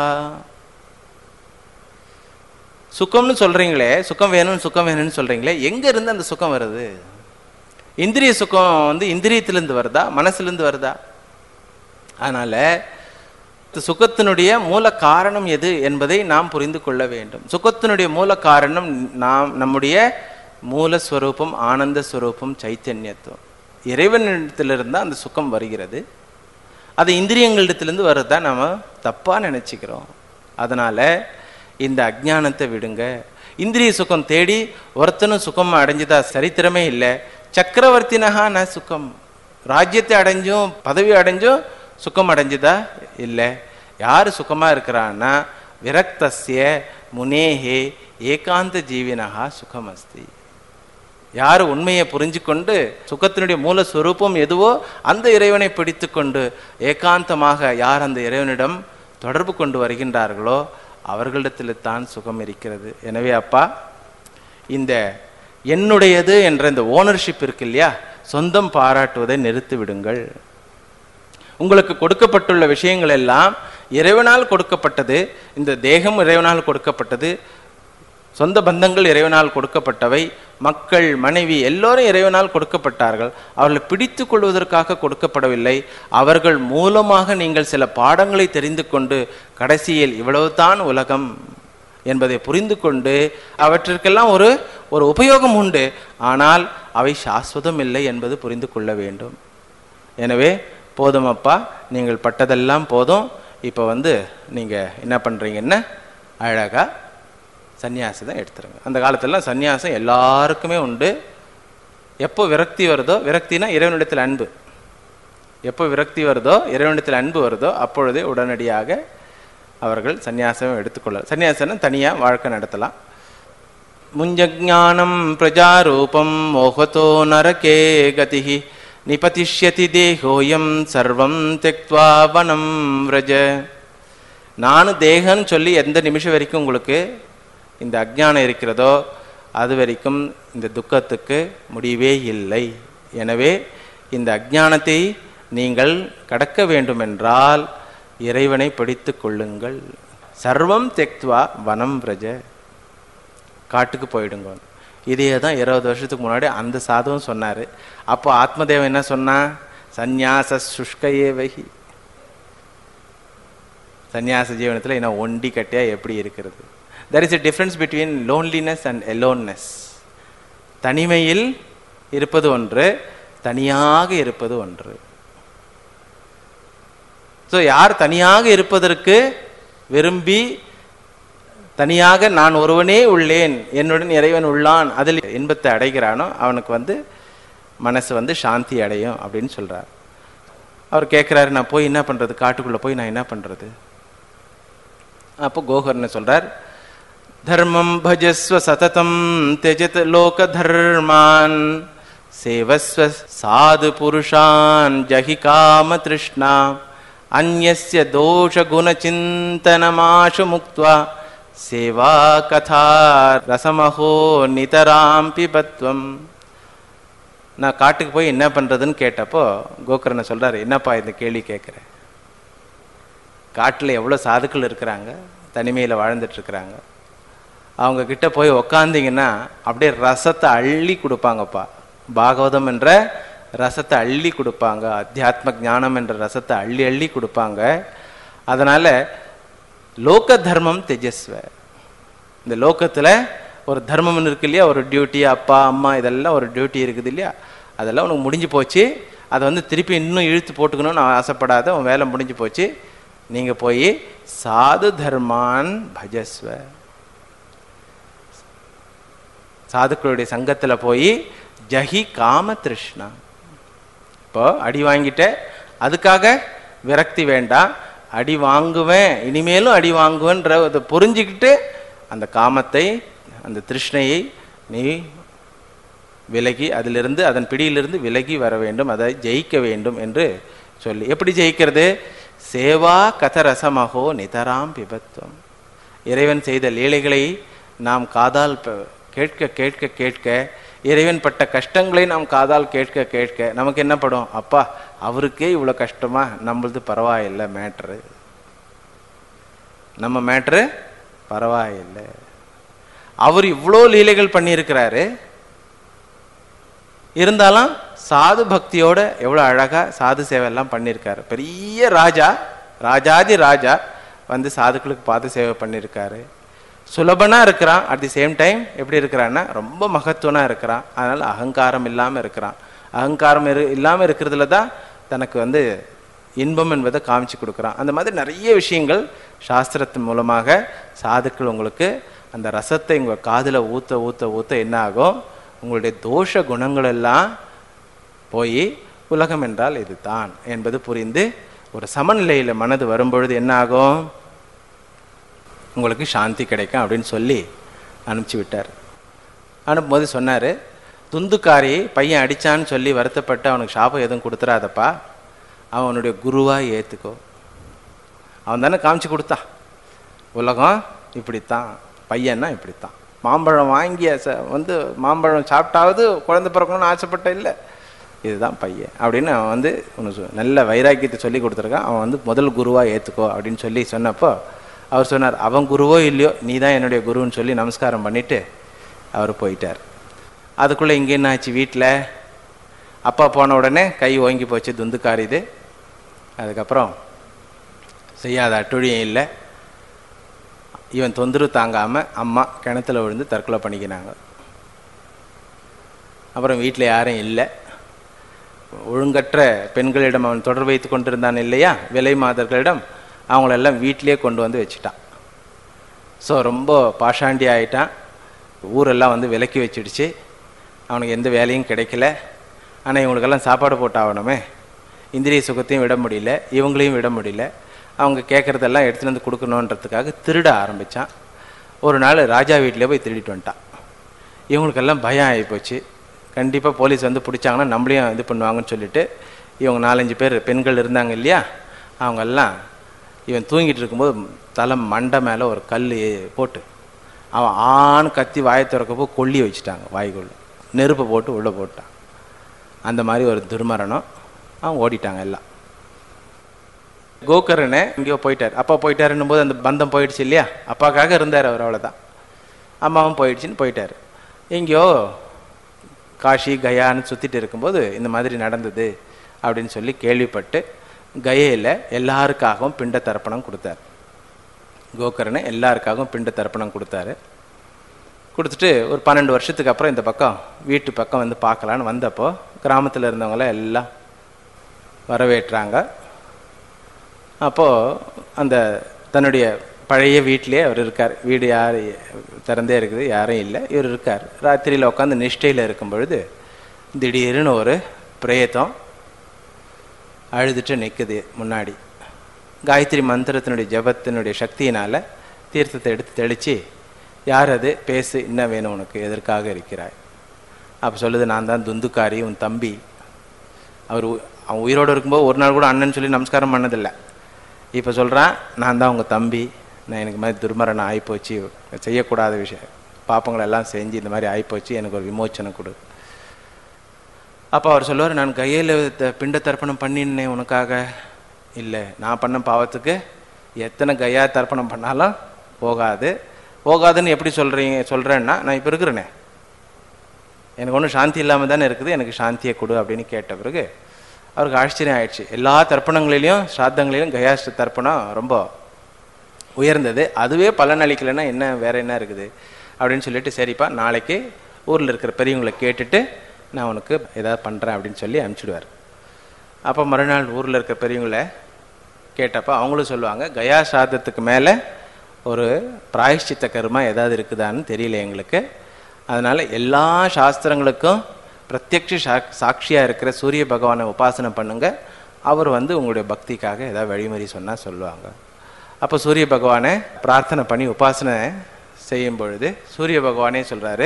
சுகம்னு சொல்றீங்களே சுகம் வேணும் சுகம் வேணும்னு சொல்றீங்களே எங்க இருந்து அந்த சுகம் வருது இந்திரிய சுகம் வந்து இந்திரியத்திலிருந்து வருதா மனசுலேருந்து வருதா அதனால இந்த சுகத்தினுடைய மூல காரணம் எது என்பதை நாம் புரிந்து கொள்ள வேண்டும் சுகத்தினுடைய மூல காரணம் நாம் நம்முடைய மூலஸ்வரூபம் ஆனந்த ஸ்வரூபம் சைத்தன்யத்துவம் இறைவனிடத்திலிருந்து அந்த சுகம் வருகிறது அது இந்திரியங்களிடத்திலிருந்து வர்றதா நாம தப்பா நினைச்சுக்கிறோம் அதனால இந்த அஜ்ஞானத்தை விடுங்க இந்திரிய சுகம் தேடி ஒருத்தனும் சுகம் அடைஞ்சதா சரித்திரமே இல்லை சக்கரவர்த்தினஹா ந சுகம் ராஜ்யத்தை அடைஞ்சும் பதவி அடைஞ்சும் சுகம் அடைஞ்சதா இல்லை யார் சுகமா இருக்கிறான்னா விரக்தஸ்ய முனேஹே ஏகாந்த ஜீவினகா சுகமஸ்தி யார் உண்மையை புரிஞ்சு கொண்டு சுகத்தினுடைய மூலஸ்வரூபம் எதுவோ அந்த இறைவனை பிடித்து கொண்டு ஏகாந்தமாக யார் அந்த இறைவனிடம் தொடர்பு கொண்டு வருகின்றார்களோ அவர்களிடத்தில் தான் சுகம் இருக்கிறது எனவே அப்பா இந்த என்னுடையது என்ற இந்த ஓனர்ஷிப் இருக்கு இல்லையா சொந்தம் பாராட்டுவதை நிறுத்தி விடுங்கள் உங்களுக்கு கொடுக்கப்பட்டுள்ள விஷயங்கள் எல்லாம் இறைவனால் கொடுக்கப்பட்டது இந்த தேகம் இறைவனால் கொடுக்கப்பட்டது சொந்த பந்தங்கள் இறைவனால் கொடுக்கப்பட்டவை மக்கள் மனைவி எல்லோரும் இறைவனால் கொடுக்கப்பட்டார்கள் அவர்களை பிடித்து கொள்வதற்காக கொடுக்கப்படவில்லை அவர்கள் மூலமாக நீங்கள் சில பாடங்களை தெரிந்து கொண்டு கடைசியில் இவ்வளவுதான் உலகம் என்பதை புரிந்து கொண்டு அவற்றிற்கெல்லாம் ஒரு ஒரு உபயோகம் உண்டு ஆனால் அவை சாஸ்வதம் இல்லை என்பது புரிந்து கொள்ள வேண்டும் எனவே போதும் அப்பா நீங்கள் பட்டதெல்லாம் போதும் இப்போ வந்து நீங்கள் என்ன பண்ணுறீங்கன்னா அழகாக சந்நியாசம் தான் எடுத்துருங்க அந்த காலத்துலலாம் சந்நியாசம் எல்லாருக்குமே உண்டு எப்போ விரக்தி வருதோ விரக்தினா இறைவனிடத்தில் அன்பு எப்போ விரக்தி வருதோ இறைவனிடத்தில் அன்பு வருதோ அப்பொழுதே உடனடியாக அவர்கள் சந்நியாசம் எடுத்துக்கொள்ள சந்நியாசனம் தனியாக வாழ்க்கை நடத்தலாம் முஞ்சஜானம் பிரஜாரூபம் மோகத்தோ நரகே கதிஹி நிபதிஷ்யதி தேகோயம் சர்வம் தெக்வா வனம் விரஜ நானும் தேகன்னு சொல்லி எந்த நிமிஷம் வரைக்கும் உங்களுக்கு இந்த அஜ்ஞானம் இருக்கிறதோ அது வரைக்கும் இந்த துக்கத்துக்கு முடிவே இல்லை எனவே இந்த அஜ்ஞானத்தை நீங்கள் கடக்க வேண்டுமென்றால் இறைவனை பிடித்து கொள்ளுங்கள் சர்வம் தெக்துவா வனம் விரஜ காட்டுக்கு போயிடுங்க இதே தான் இருபது வருஷத்துக்கு முன்னாடி அந்த சாதுவும் சொன்னார் அப்போ ஆத்மதேவன் என்ன சொன்னா சந்நியாச சுஷ்கையே வகி சந்நியாச ஜீவனத்தில் என்ன ஒண்டி கட்டையாக எப்படி இருக்கிறது there is a difference between loneliness and aloneness தனிமையில் இருப்பது ஒன்று தனியாக இருப்பது ஒன்று ஸோ யார் தனியாக இருப்பதற்கு விரும்பி தனியாக நான் ஒருவனே உள்ளேன் என்னுடன் இறைவன் உள்ளான் அதில் இன்பத்தை அடைகிறானோ அவனுக்கு வந்து மனசு வந்து சாந்தி அடையும் அப்படின்னு சொல்றார் அவர் கேட்குறாரு நான் போய் என்ன பண்றது காட்டுக்குள்ள போய் நான் என்ன பண்றது அப்போ கோகர்ண சொல்றார் தர்மம் பஜஸ்வ சததம் தெஜத் லோக தர்மான் சேவஸ்வ சாது புருஷான் ஜஹி காம திருஷ்ணா அந்நிய தோஷ குண சிந்தனமாஷு முக்த்வா சேவா கதா ரசமஹோ நிதராம் பிபத்வம் நான் காட்டுக்கு போய் என்ன பண்றதுன்னு கேட்டப்போ கோகர்ண சொல்றாரு என்னப்பா இந்த கேள்வி கேட்குற காட்டில் எவ்வளோ சாதுக்கள் இருக்கிறாங்க தனிமையில் வாழ்ந்துட்டு இருக்கிறாங்க அவங்க கிட்ட போய் உக்காந்தீங்கன்னா அப்படியே ரசத்தை அள்ளி கொடுப்பாங்கப்பா பாகவதம் என்ற ரசத்தை அள்ளி கொடுப்பாங்க அத்தியாத்ம ஞானம் என்ற ரசத்தை அள்ளி அள்ளி கொடுப்பாங்க அதனால லோக தர்மம் தெஜஸ்வ இந்த லோகத்துல ஒரு தர்மம் இருக்கு இல்லையா ஒரு டியூட்டி அப்பா அம்மா இதெல்லாம் ஒரு டியூட்டி இருக்குது இல்லையா அதெல்லாம் உனக்கு முடிஞ்சு போச்சு அதை வந்து திருப்பி இன்னும் இழுத்து போட்டுக்கணும்னு ஆசைப்படாத உன் வேலை முடிஞ்சு போச்சு நீங்க போய் சாது தர்மான் பஜஸ்வ சாதுக்களுடைய சங்கத்துல போய் ஜஹி காம திருஷ்ணா இப்போ அடி வாங்கிட்ட அதுக்காக விரக்தி வேண்டாம் அடி வாங்குவேன் இனிமேலும் அடி வாங்குவேன்ற அதை புரிஞ்சுக்கிட்டு அந்த காமத்தை அந்த திருஷ்ணையை நீ விலகி அதிலிருந்து அதன் பிடியிலிருந்து விலகி வர வேண்டும் அதை ஜெயிக்க வேண்டும் என்று சொல்லி எப்படி ஜெயிக்கிறது சேவா கதரசமகோ நிதராம் பிபத்துவம் இறைவன் செய்த லீலைகளை நாம் காதால் ப- கேட்க கேட்க கேட்க இறைவன் பட்ட கஷ்டங்களை நாம் காதால் கேட்க கேட்க நமக்கு என்ன படும் அப்பா அவருக்கே இவ்வளோ கஷ்டமா நம்மளது பரவாயில்லை மேட்ரு நம்ம மேட்ரு பரவாயில்லை அவர் இவ்வளோ லீலைகள் பண்ணியிருக்கிறாரு இருந்தாலும் சாது பக்தியோட எவ்வளோ அழகா சாது சேவை எல்லாம் பண்ணியிருக்காரு பெரிய ராஜா ராஜாதி ராஜா வந்து சாதுக்களுக்கு பாத சேவை பண்ணியிருக்காரு சுலபனா இருக்கிறான் அட் தி சேம் டைம் எப்படி இருக்கிறான்னா ரொம்ப மகத்துவனா இருக்கிறான் அதனால அகங்காரம் இல்லாம இருக்கிறான் அகங்காரம் இரு இல்லாம இருக்கிறதுல தான் தனக்கு வந்து இன்பம் என்பதை காமிச்சு கொடுக்குறான் அந்த மாதிரி நிறைய விஷயங்கள் சாஸ்திரத்தின் மூலமாக சாதுக்கள் உங்களுக்கு அந்த ரசத்தை உங்க காதுல ஊத்த ஊத்த ஊத்த என்ன ஆகும் உங்களுடைய தோஷ குணங்கள் எல்லாம் போய் உலகம் என்றால் இதுதான் என்பது புரிந்து ஒரு சமநிலையில மனது வரும்பொழுது என்ன ஆகும் உங்களுக்கு சாந்தி கிடைக்கும் அப்படின்னு சொல்லி அனுப்பிச்சி விட்டார் அனுப்பும்போது சொன்னார் துந்துக்காரி பையன் அடித்தான்னு சொல்லி வருத்தப்பட்டு அவனுக்கு சாபம் எதுவும் கொடுத்துறாதப்பா அவனுடைய குருவாக ஏற்றுக்கோ அவன் தானே காமிச்சு கொடுத்தான் உலகம் இப்படித்தான் பையன்னா இப்படித்தான் மாம்பழம் வாங்கிய ச வந்து மாம்பழம் சாப்பிட்டாவது குழந்தை பிறக்கணும்னு ஆசைப்பட்ட இல்லை இதுதான் பையன் அப்படின்னு அவன் வந்து உனக்கு நல்ல வைராக்கியத்தை சொல்லி கொடுத்துருக்கான் அவன் வந்து முதல் குருவாக ஏற்றுக்கோ அப்படின்னு சொல்லி சொன்னப்போ அவர் சொன்னார் அவன் குருவோ இல்லையோ நீ தான் என்னுடைய குருன்னு சொல்லி நமஸ்காரம் பண்ணிவிட்டு அவர் போயிட்டார் அதுக்குள்ளே இங்கே என்ன ஆச்சு வீட்டில் அப்பா போன உடனே கை ஓங்கி போச்சு துந்துக்காரி இது அதுக்கப்புறம் செய்யாத அட்டுழியம் இல்லை இவன் தொந்தரவு தாங்காமல் அம்மா கிணத்துல விழுந்து தற்கொலை பண்ணிக்கினாங்க அப்புறம் வீட்டில் யாரும் இல்லை ஒழுங்கற்ற பெண்களிடம் அவன் தொடர்பு வைத்து கொண்டிருந்தான் இல்லையா விலை மாதர்களிடம் அவங்களெல்லாம் வீட்டிலே கொண்டு வந்து வச்சுட்டான் ஸோ ரொம்ப பாஷாண்டி ஆயிட்டான் ஊரெல்லாம் வந்து விலக்கி வச்சிடுச்சு அவனுக்கு எந்த வேலையும் கிடைக்கல ஆனால் இவங்களுக்கெல்லாம் சாப்பாடு போட்டாகணுமே இந்திரிய சுகத்தையும் விட முடியல இவங்களையும் விட முடியல அவங்க கேட்குறதெல்லாம் எடுத்துகிட்டு வந்து கொடுக்கணுன்றதுக்காக திருட ஆரம்பித்தான் ஒரு நாள் ராஜா வீட்டில் போய் திருடிட்டு வந்துட்டான் இவங்களுக்கெல்லாம் பயம் ஆகிப்போச்சு கண்டிப்பாக போலீஸ் வந்து பிடிச்சாங்கன்னா நம்மளையும் இது பண்ணுவாங்கன்னு சொல்லிட்டு இவங்க நாலஞ்சு பேர் பெண்கள் இருந்தாங்க இல்லையா அவங்கெல்லாம் இவன் தூங்கிட்டு இருக்கும்போது தலை மண்டை மேலே ஒரு கல் போட்டு அவன் ஆண் கத்தி வாயை திறக்கப்போ கொல்லி வச்சுட்டாங்க வாய்க்குள்ள நெருப்பை போட்டு உள்ளே போட்டான் அந்த மாதிரி ஒரு துர்மரணம் அவன் ஓடிட்டாங்க எல்லாம் கோகர்ணே எங்கேயோ போயிட்டார் அப்பா போயிட்டாருன்னும் போது அந்த பந்தம் போயிடுச்சு இல்லையா அப்பாக்காக இருந்தார் அவர் அவ்வளோதான் அம்மாவும் போயிடுச்சுன்னு போயிட்டார் எங்கேயோ காஷி கயான்னு சுற்றிட்டு இருக்கும்போது இந்த மாதிரி நடந்தது அப்படின்னு சொல்லி கேள்விப்பட்டு கயையில் எல்லாருக்காகவும் பிண்ட தர்ப்பணம் கொடுத்தார் கோகர்ணை எல்லாருக்காகவும் பிண்ட தர்ப்பணம் கொடுத்தாரு கொடுத்துட்டு ஒரு பன்னெண்டு வருஷத்துக்கு அப்புறம் இந்த பக்கம் வீட்டு பக்கம் வந்து பார்க்கலான்னு வந்தப்போ கிராமத்தில் இருந்தவங்கள எல்லாம் வரவேற்றாங்க அப்போது அந்த தன்னுடைய பழைய வீட்டிலே அவர் இருக்கார் வீடு யார் திறந்தே இருக்குது யாரும் இல்லை இவர் இருக்கார் ராத்திரியில் உட்காந்து நிஷ்டையில் இருக்கும் பொழுது திடீர்னு ஒரு பிரேதம் அழுதுட்டு நிற்குது முன்னாடி காயத்ரி மந்திரத்தினுடைய ஜபத்தினுடைய சக்தியினால் தீர்த்தத்தை எடுத்து தெளித்து யார் அது பேசு என்ன வேணும் உனக்கு எதற்காக இருக்கிறாய் அப்போ சொல்லுது நான் தான் துந்துக்காரி உன் தம்பி அவர் உ- அவன் உயிரோடு இருக்கும்போது ஒரு நாள் கூட அண்ணன் சொல்லி நமஸ்காரம் பண்ணதில்லை இப்போ சொல்கிறான் நான் தான் உங்கள் தம்பி நான் எனக்கு மாதிரி துர்மரணம் ஆகிப்போச்சு செய்யக்கூடாத விஷயம் பாப்பங்களை எல்லாம் செஞ்சு இந்த மாதிரி ஆகிப்போச்சு எனக்கு ஒரு விமோச்சனம் கொடு அப்போ அவர் சொல்லுவார் நான் கையில் பிண்ட தர்ப்பணம் பண்ணினேன் உனக்காக இல்லை நான் பண்ண பாவத்துக்கு எத்தனை கையா தர்ப்பணம் பண்ணாலும் போகாது போகாதுன்னு எப்படி சொல்கிறீங்க சொல்கிறேன்னா நான் இப்போ இருக்கிறேனே எனக்கு ஒன்றும் சாந்தி இல்லாமல் தானே இருக்குது எனக்கு சாந்தியை கொடு அப்படின்னு கேட்ட பிறகு அவருக்கு ஆச்சரியம் ஆயிடுச்சு எல்லா தர்ப்பணங்களிலையும் ஸ்ராத்தங்களிலும் கயாஷ்ட தர்ப்பணம் ரொம்ப உயர்ந்தது அதுவே பலன் அளிக்கலைன்னா என்ன வேற என்ன இருக்குது அப்படின்னு சொல்லிட்டு சரிப்பா நாளைக்கு ஊரில் இருக்கிற பெரியவங்களை கேட்டுட்டு நான் உனக்கு ஏதாவது பண்ணுறேன் அப்படின்னு சொல்லி அனுப்பிச்சிடுவார் அப்போ மறுநாள் ஊரில் இருக்கிற பெரியவங்கள கேட்டப்போ அவங்களும் சொல்லுவாங்க கயா சாதத்துக்கு மேலே ஒரு பிராயஷ்சித்த கர்மா ஏதாவது இருக்குதான்னு தெரியல எங்களுக்கு அதனால் எல்லா சாஸ்திரங்களுக்கும் பிரத்யக்ஷ சா சாட்சியாக இருக்கிற சூரிய பகவானை உபாசனை பண்ணுங்க அவர் வந்து உங்களுடைய பக்திக்காக ஏதாவது வழிமுறை சொன்னால் சொல்லுவாங்க அப்போ சூரிய பகவானை பிரார்த்தனை பண்ணி உபாசனை செய்யும் பொழுது சூரிய பகவானே சொல்கிறாரு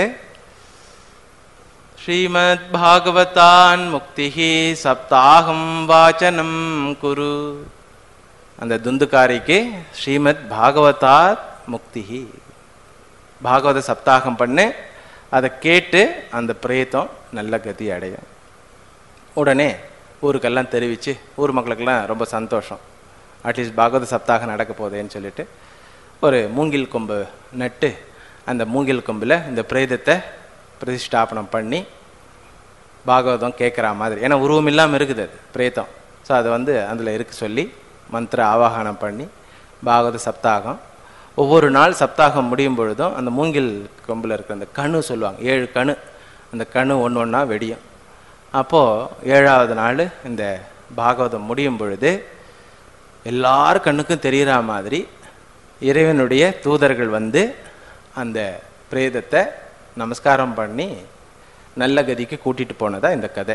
ஸ்ரீமத் பாகவதான் முக்திஹி சப்தாகம் வாச்சனம் குரு அந்த துந்துக்காரிக்கு ஸ்ரீமத் பாகவதாத் முக்திஹி பாகவத சப்தாகம் பண்ணு அதை கேட்டு அந்த பிரேத்தம் நல்ல கதி அடையும் உடனே ஊருக்கெல்லாம் தெரிவித்து ஊர் மக்களுக்கெல்லாம் ரொம்ப சந்தோஷம் அட்லீஸ்ட் பாகவத சப்தாகம் நடக்க போதேன்னு சொல்லிட்டு ஒரு மூங்கில் கொம்பு நட்டு அந்த மூங்கில் கொம்பில் இந்த பிரேதத்தை பிரதிஷ்டாபனம் பண்ணி பாகவதம் கேட்குற மாதிரி ஏன்னா உருவம் இல்லாமல் இருக்குது அது பிரேதம் ஸோ அதை வந்து அதில் இருக்க சொல்லி மந்திர ஆவாகனம் பண்ணி பாகவத சப்தாகம் ஒவ்வொரு நாள் சப்தாகம் முடியும் பொழுதும் அந்த மூங்கில் கொம்பில் இருக்கிற அந்த கணு சொல்லுவாங்க ஏழு கணு அந்த கணு ஒன்று ஒன்றா வெடியும் அப்போது ஏழாவது நாள் இந்த பாகவதம் முடியும் பொழுது எல்லார் கண்ணுக்கும் தெரிகிற மாதிரி இறைவனுடைய தூதர்கள் வந்து அந்த பிரேதத்தை நமஸ்காரம் பண்ணி நல்ல கதிக்கு கூட்டிட்டு போனதா இந்த கதை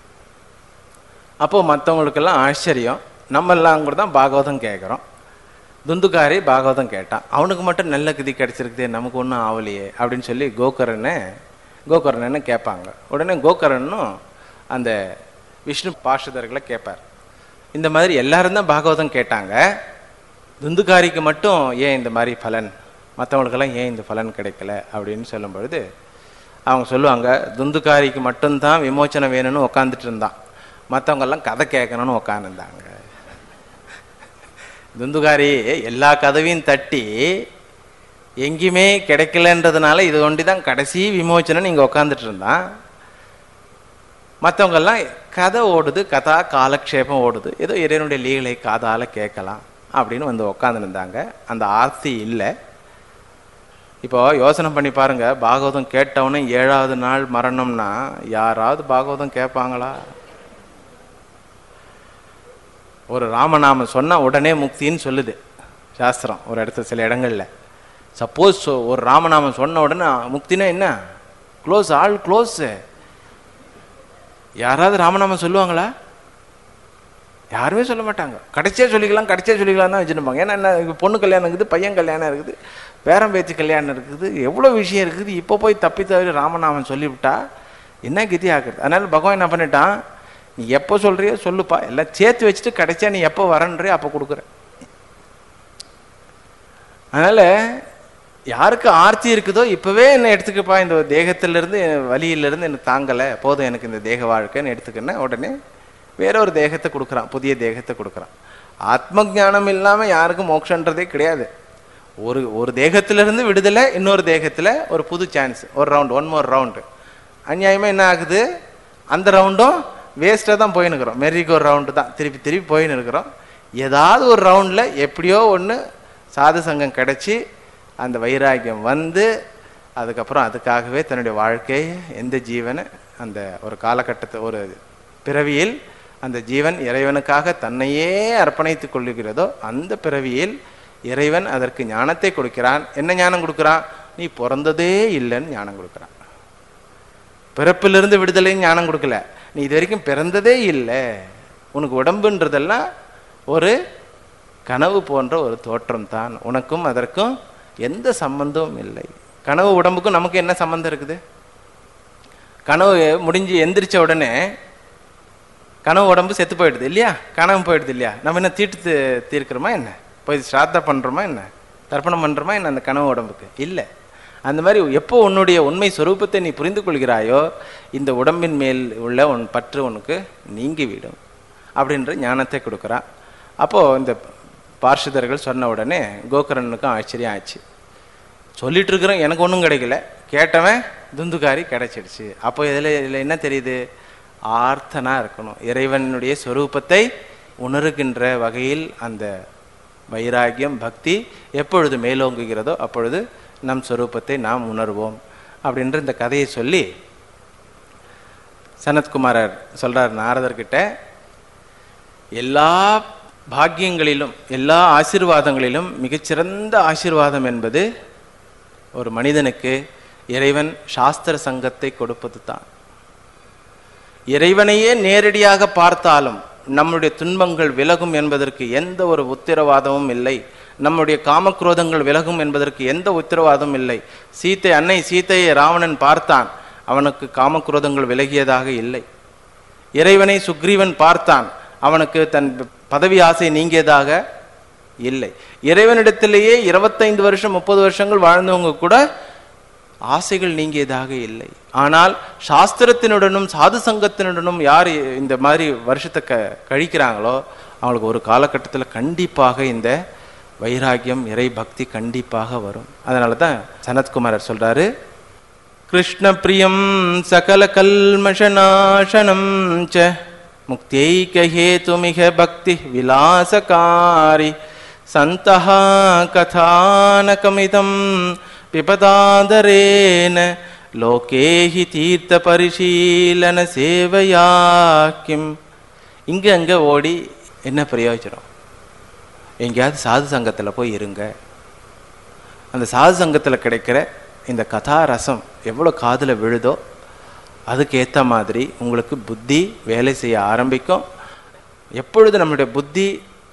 அப்போது மற்றவங்களுக்கெல்லாம் ஆச்சரியம் நம்மெல்லாம் கூட தான் பாகவதம் கேட்குறோம் துந்துகாரி பாகவதம் கேட்டான் அவனுக்கு மட்டும் நல்ல கதி கிடைச்சிருக்குதே நமக்கு ஒன்றும் ஆகலையே அப்படின்னு சொல்லி கோகரனை கோகர்ணன்னு கேட்பாங்க உடனே கோகரனும் அந்த விஷ்ணு பாஷதர்களை கேட்பார் இந்த மாதிரி எல்லாரும் தான் பாகவதம் கேட்டாங்க துந்துகாரிக்கு மட்டும் ஏன் இந்த மாதிரி பலன் மற்றவங்களுக்கெல்லாம் ஏன் இந்த பலன் கிடைக்கல அப்படின்னு சொல்லும் பொழுது அவங்க சொல்லுவாங்க துந்துகாரிக்கு மட்டும்தான் விமோச்சனம் வேணும்னு உக்காந்துட்டு இருந்தான் மற்றவங்கெல்லாம் கதை கேட்கணும்னு உக்காந்துருந்தாங்க துந்துகாரி எல்லா கதவையும் தட்டி எங்கேயுமே கிடைக்கலன்றதுனால இது ஒண்டி தான் கடைசி விமோச்சனம் இங்கே உக்காந்துட்டு இருந்தான் மற்றவங்கெல்லாம் கதை ஓடுது கதா காலக்ஷேபம் ஓடுது ஏதோ இறைவனுடைய லீகளை காதால கேட்கலாம் அப்படின்னு வந்து உக்காந்துருந்தாங்க அந்த ஆர்த்தி இல்லை இப்போ யோசனை பண்ணி பாருங்க பாகவதம் கேட்டவனே ஏழாவது நாள் மரணம்னா யாராவது பாகவதம் கேட்பாங்களா ஒரு ராமநாமம் சொன்னா உடனே முக்தின்னு சொல்லுது சாஸ்திரம் ஒரு இடத்துல சில இடங்கள்ல சப்போஸ் ஒரு ராமநாமம் சொன்ன உடனே முக்தினா என்ன க்ளோஸ் ஆல் க்ளோஸ் யாராவது ராமநாமம் சொல்லுவாங்களா யாருமே சொல்ல மாட்டாங்க கடைசியா சொல்லிக்கலாம் கடைசியா சொல்லிக்கலாம் தான் வச்சுருப்பாங்க ஏன்னா என்ன இப்ப பொண்ணு கல்யாணம் இருக்குது பையன் கல்யாணம் இருக்குது பேரன் பேச்சு கல்யாணம் இருக்குது எவ்வளோ விஷயம் இருக்குது இப்போ போய் தப்பி தவறி ராமநாமம் சொல்லிவிட்டா என்ன கதி ஆகுறது அதனால பகவான் என்ன பண்ணிட்டான் நீ எப்போ சொல்றியோ சொல்லுப்பா எல்லாம் சேர்த்து வச்சுட்டு கடைசியா நீ எப்போ வரன்றியோ அப்போ கொடுக்குற அதனால யாருக்கு ஆர்த்தி இருக்குதோ இப்பவே என்ன எடுத்துக்கப்பா இந்த தேகத்திலிருந்து வலியிலிருந்து எனக்கு தாங்கலை போதும் எனக்கு இந்த தேக வாழ்க்கைன்னு எடுத்துக்கின்னா உடனே வேற ஒரு தேகத்தை கொடுக்குறான் புதிய தேகத்தை கொடுக்குறான் ஆத்ம ஞானம் இல்லாம யாருக்கும் மோட்சன்றதே கிடையாது ஒரு ஒரு தேகத்திலிருந்து விடுதலை இன்னொரு தேகத்துல ஒரு புது சான்ஸ் ஒரு ரவுண்ட் ஒன் மோர் ரவுண்டு அநியாயமா என்ன ஆகுது அந்த ரவுண்டும் வேஸ்ட்டாக தான் போயின்னு இருக்கிறோம் மெரிகோ ரவுண்டு தான் திருப்பி திருப்பி போயின்னு இருக்கிறோம் ஏதாவது ஒரு ரவுண்டில் எப்படியோ ஒன்று சாது சங்கம் கிடச்சி அந்த வைராக்கியம் வந்து அதுக்கப்புறம் அதுக்காகவே தன்னுடைய வாழ்க்கையை எந்த ஜீவனை அந்த ஒரு காலகட்டத்தை ஒரு பிறவியில் அந்த ஜீவன் இறைவனுக்காக தன்னையே அர்ப்பணித்துக் கொள்ளுகிறதோ அந்த பிறவியில் இறைவன் அதற்கு ஞானத்தை கொடுக்கிறான் என்ன ஞானம் கொடுக்கிறான் நீ பிறந்ததே இல்லைன்னு ஞானம் கொடுக்கிறான் பிறப்பிலிருந்து விடுதலைன்னு ஞானம் கொடுக்கல நீ இது வரைக்கும் பிறந்ததே இல்லை உனக்கு உடம்புன்றதெல்லாம் ஒரு கனவு போன்ற ஒரு தோற்றம் தான் உனக்கும் அதற்கும் எந்த சம்பந்தமும் இல்லை கனவு உடம்புக்கும் நமக்கு என்ன சம்பந்தம் இருக்குது கனவு முடிஞ்சு எந்திரிச்ச உடனே கனவு உடம்பு செத்து போயிடுது இல்லையா கனவு போயிடுது இல்லையா நம்ம என்ன தீட்டு தீ- தீர்க்கிறோமா என்ன போய் ஸ்ராத்தா பண்றோமா என்ன தர்ப்பணம் பண்றோமா என்ன அந்த கனவு உடம்புக்கு இல்லை அந்த மாதிரி எப்போ உன்னுடைய உண்மை சொரூபத்தை நீ புரிந்து கொள்கிறாயோ இந்த உடம்பின் மேல் உள்ள உன் பற்று உனக்கு நீங்கிவிடும் அப்படின்ற ஞானத்தை கொடுக்குறான் அப்போ இந்த பார்ஷதர்கள் சொன்ன உடனே கோகரனுக்கும் ஆச்சரியம் ஆச்சு சொல்லிட்டு இருக்கிறோம் எனக்கு ஒன்றும் கிடைக்கல கேட்டவன் துந்துகாரி கிடைச்சிடுச்சு அப்போ இதில் இதில் என்ன தெரியுது ஆர்த்தனா இருக்கணும் இறைவனுடைய சொரூபத்தை உணர்கின்ற வகையில் அந்த வைராகியம் பக்தி எப்பொழுது மேலோங்குகிறதோ அப்பொழுது நம் சொரூபத்தை நாம் உணர்வோம் அப்படின்ற இந்த கதையை சொல்லி சனத்குமாரர் சொல்றார் நாரதர்கிட்ட எல்லா பாக்கியங்களிலும் எல்லா ஆசீர்வாதங்களிலும் மிகச்சிறந்த ஆசீர்வாதம் என்பது ஒரு மனிதனுக்கு இறைவன் சாஸ்திர சங்கத்தை கொடுப்பது தான் இறைவனையே நேரடியாக பார்த்தாலும் நம்முடைய துன்பங்கள் விலகும் என்பதற்கு எந்த ஒரு உத்தரவாதமும் இல்லை நம்முடைய காமக்ரோதங்கள் விலகும் என்பதற்கு எந்த உத்தரவாதமும் இல்லை சீத்தை அன்னை சீத்தையை ராவணன் பார்த்தான் அவனுக்கு காமக்ரோதங்கள் விலகியதாக இல்லை இறைவனை சுக்ரீவன் பார்த்தான் அவனுக்கு தன் பதவி ஆசை நீங்கியதாக இல்லை இறைவனிடத்திலேயே இருபத்தைந்து வருஷம் முப்பது வருஷங்கள் வாழ்ந்தவங்க கூட ஆசைகள் நீங்கியதாக இல்லை ஆனால் சாஸ்திரத்தினுடனும் சாது சங்கத்தினுடனும் யார் இந்த மாதிரி வருஷத்தை க கழிக்கிறாங்களோ அவங்களுக்கு ஒரு காலகட்டத்தில் கண்டிப்பாக இந்த வைராக்கியம் இறை பக்தி கண்டிப்பாக வரும் அதனால தான் சனத்குமாரர் சொல்றாரு கிருஷ்ண பிரியம் சகல கல்மஷநாசனம் ச முக்தியைகஹேதுமிக பக்தி விலாசகாரி சந்தः கதானகமிதம் பிபதாதரேன லோகே ஹி தீர்த்த பரிசீலன சேவையா கிம் இங்க அங்க ஓடி என்ன பிரயோஜனம் எங்கேயாவது சாது சங்கத்தில் போய் இருங்க அந்த சாது சங்கத்தில் கிடைக்கிற இந்த கதா ரசம் எவ்வளோ காதில் விழுதோ அதுக்கு ஏற்ற மாதிரி உங்களுக்கு புத்தி வேலை செய்ய ஆரம்பிக்கும் எப்பொழுது நம்மளுடைய புத்தி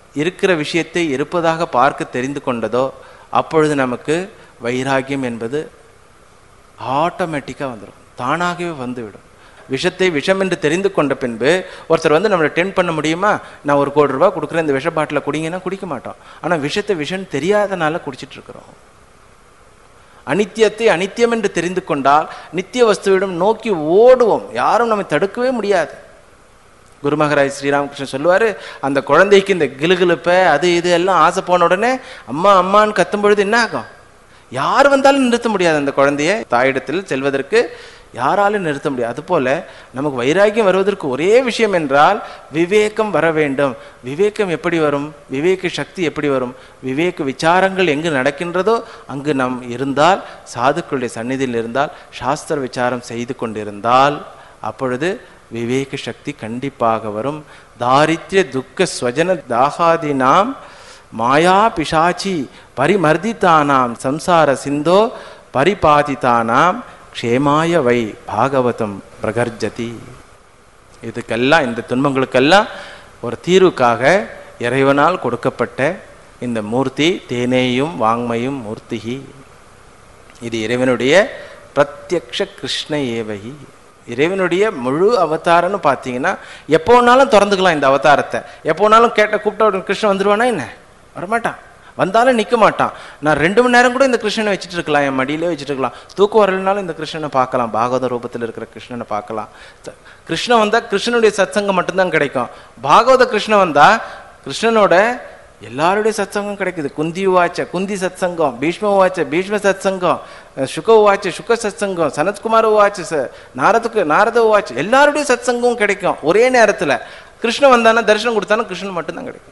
இருக்கிற விஷயத்தை இருப்பதாக பார்க்க தெரிந்து கொண்டதோ அப்பொழுது நமக்கு வைராகியம் என்பது ஆட்டோமேட்டிக்காக வந்துடும் தானாகவே வந்துவிடும் விஷத்தை விஷம் என்று தெரிந்து கொண்ட பின்பு ஒருத்தர் வந்து நம்மளை டென் பண்ண முடியுமா நான் ஒரு கோடி ரூபாய் கொடுக்குறேன் இந்த விஷ பாட்டில் குடிங்கன்னா குடிக்க மாட்டோம் ஆனால் விஷத்தை விஷம் தெரியாதனால குடிச்சிட்டு இருக்கிறோம் அனித்தியத்தை அனித்தியம் என்று தெரிந்து கொண்டால் நித்திய வஸ்துவிடம் நோக்கி ஓடுவோம் யாரும் நம்மை தடுக்கவே முடியாது குருமகராஜ் ஸ்ரீராமகிருஷ்ணன் சொல்லுவார் அந்த குழந்தைக்கு இந்த கிலுகிலுப்பை அது இது எல்லாம் ஆசை போன உடனே அம்மா அம்மான்னு கத்தும் பொழுது என்ன ஆகும் யார் வந்தாலும் நிறுத்த முடியாது அந்த குழந்தைய தாயிடத்தில் செல்வதற்கு யாராலும் நிறுத்த முடியாது அதுபோல நமக்கு வைராக்கியம் வருவதற்கு ஒரே விஷயம் என்றால் விவேகம் வர வேண்டும் விவேகம் எப்படி வரும் விவேக சக்தி எப்படி வரும் விவேக விசாரங்கள் எங்கு நடக்கின்றதோ அங்கு நாம் இருந்தால் சாதுக்களுடைய சந்நிதியில் இருந்தால் சாஸ்திர விசாரம் செய்து கொண்டிருந்தால் அப்பொழுது விவேக சக்தி கண்டிப்பாக வரும் தாரித்ய துக்க ஸ்வஜன தாகாதினாம் மாயா பிசாச்சி பரிமர்தித்தானாம் சம்சார சிந்தோ பரிபாதித்தானாம் க்ஷேமாய வை பாகவதம் பிரகர்ஜதி இதுக்கெல்லாம் இந்த துன்பங்களுக்கெல்லாம் ஒரு தீர்வுக்காக இறைவனால் கொடுக்கப்பட்ட இந்த மூர்த்தி தேனேயும் வாங்மையும் மூர்த்திகி இது இறைவனுடைய பிரத்யக்ஷ கிருஷ்ண ஏவகி இறைவனுடைய முழு அவதாரம்னு பார்த்தீங்கன்னா எப்போ வேணாலும் திறந்துக்கலாம் இந்த அவதாரத்தை எப்போ வேணாலும் கேட்ட கூப்பிட்ட உடனே கிருஷ்ணன் வந்துருவானா என்ன வரமாட்டான் வந்தாலும் நிற்க மாட்டான் நான் ரெண்டு மணி நேரம் கூட இந்த கிருஷ்ணனை வச்சுட்டு இருக்கலாம் என் மடியிலே வச்சுட்டு இருக்கலாம் தூக்கம் வரலனாலும் இந்த கிருஷ்ணனை பார்க்கலாம் பாகவத ரூபத்தில் இருக்கிற கிருஷ்ணனை பார்க்கலாம் த- கிருஷ்ணன் வந்தால் கிருஷ்ணனுடைய சத்சங்கம் மட்டும்தான் கிடைக்கும் பாகவத கிருஷ்ணன் வந்தால் கிருஷ்ணனோட எல்லாருடைய சத்சங்கம் கிடைக்குது குந்தி உவாச்ச குந்தி சத்சங்கம் பீஷ்ம உவாச்ச பீஷ்ம சத்சங்கம் அஹ் சுக உவாச்ச சுக சத்சங்கம் சனத்குமார் உவாச்ச ச நாரதுக்கு நாரத உவாச்ச எல்லாருடைய சத்சங்கமும் கிடைக்கும் ஒரே நேரத்தில் கிருஷ்ணன் வந்தானா தரிசனம் கொடுத்தானா கிருஷ்ணன் மட்டும்தான் கிடைக்கும்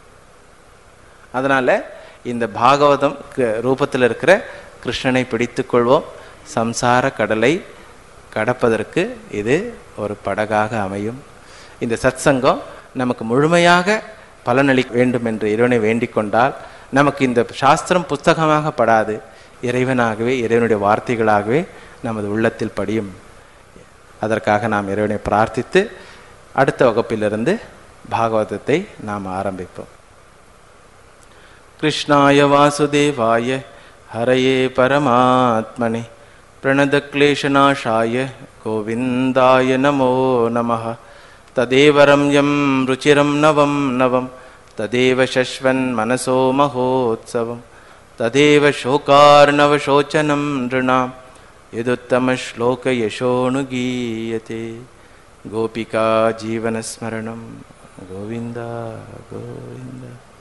அதனால இந்த பாகவதம் க- ரூபத்தில் இருக்கிற கிருஷ்ணனை பிடித்துக் கொள்வோம் சம்சார கடலை கடப்பதற்கு இது ஒரு படகாக அமையும் இந்த சத்சங்கம் நமக்கு முழுமையாக பலனளிக்க வேண்டும் என்று இறைவனை வேண்டிக் கொண்டால் நமக்கு இந்த சாஸ்திரம் புஸ்தகமாக படாது இறைவனாகவே இறைவனுடைய வார்த்தைகளாகவே நமது உள்ளத்தில் படியும் அதற்காக நாம் இறைவனை பிரார்த்தித்து அடுத்த வகுப்பிலிருந்து பாகவதத்தை நாம் ஆரம்பிப்போம் कृष्णाय वासुदेवाय हरये परमात्मने प्रणतक्लेशनाशाय गोविन्दाय नमो नमः तदेव रम्यं रुचिरं नवं नवं तदेव शश्वन्मनसो महोत्सवं तदेव शोकार्णवशोचनं नृणां यदुत्तमश्लोकयशोऽनुगीयते गोपिका जीवनस्मरणं गोविन्द गोविन्द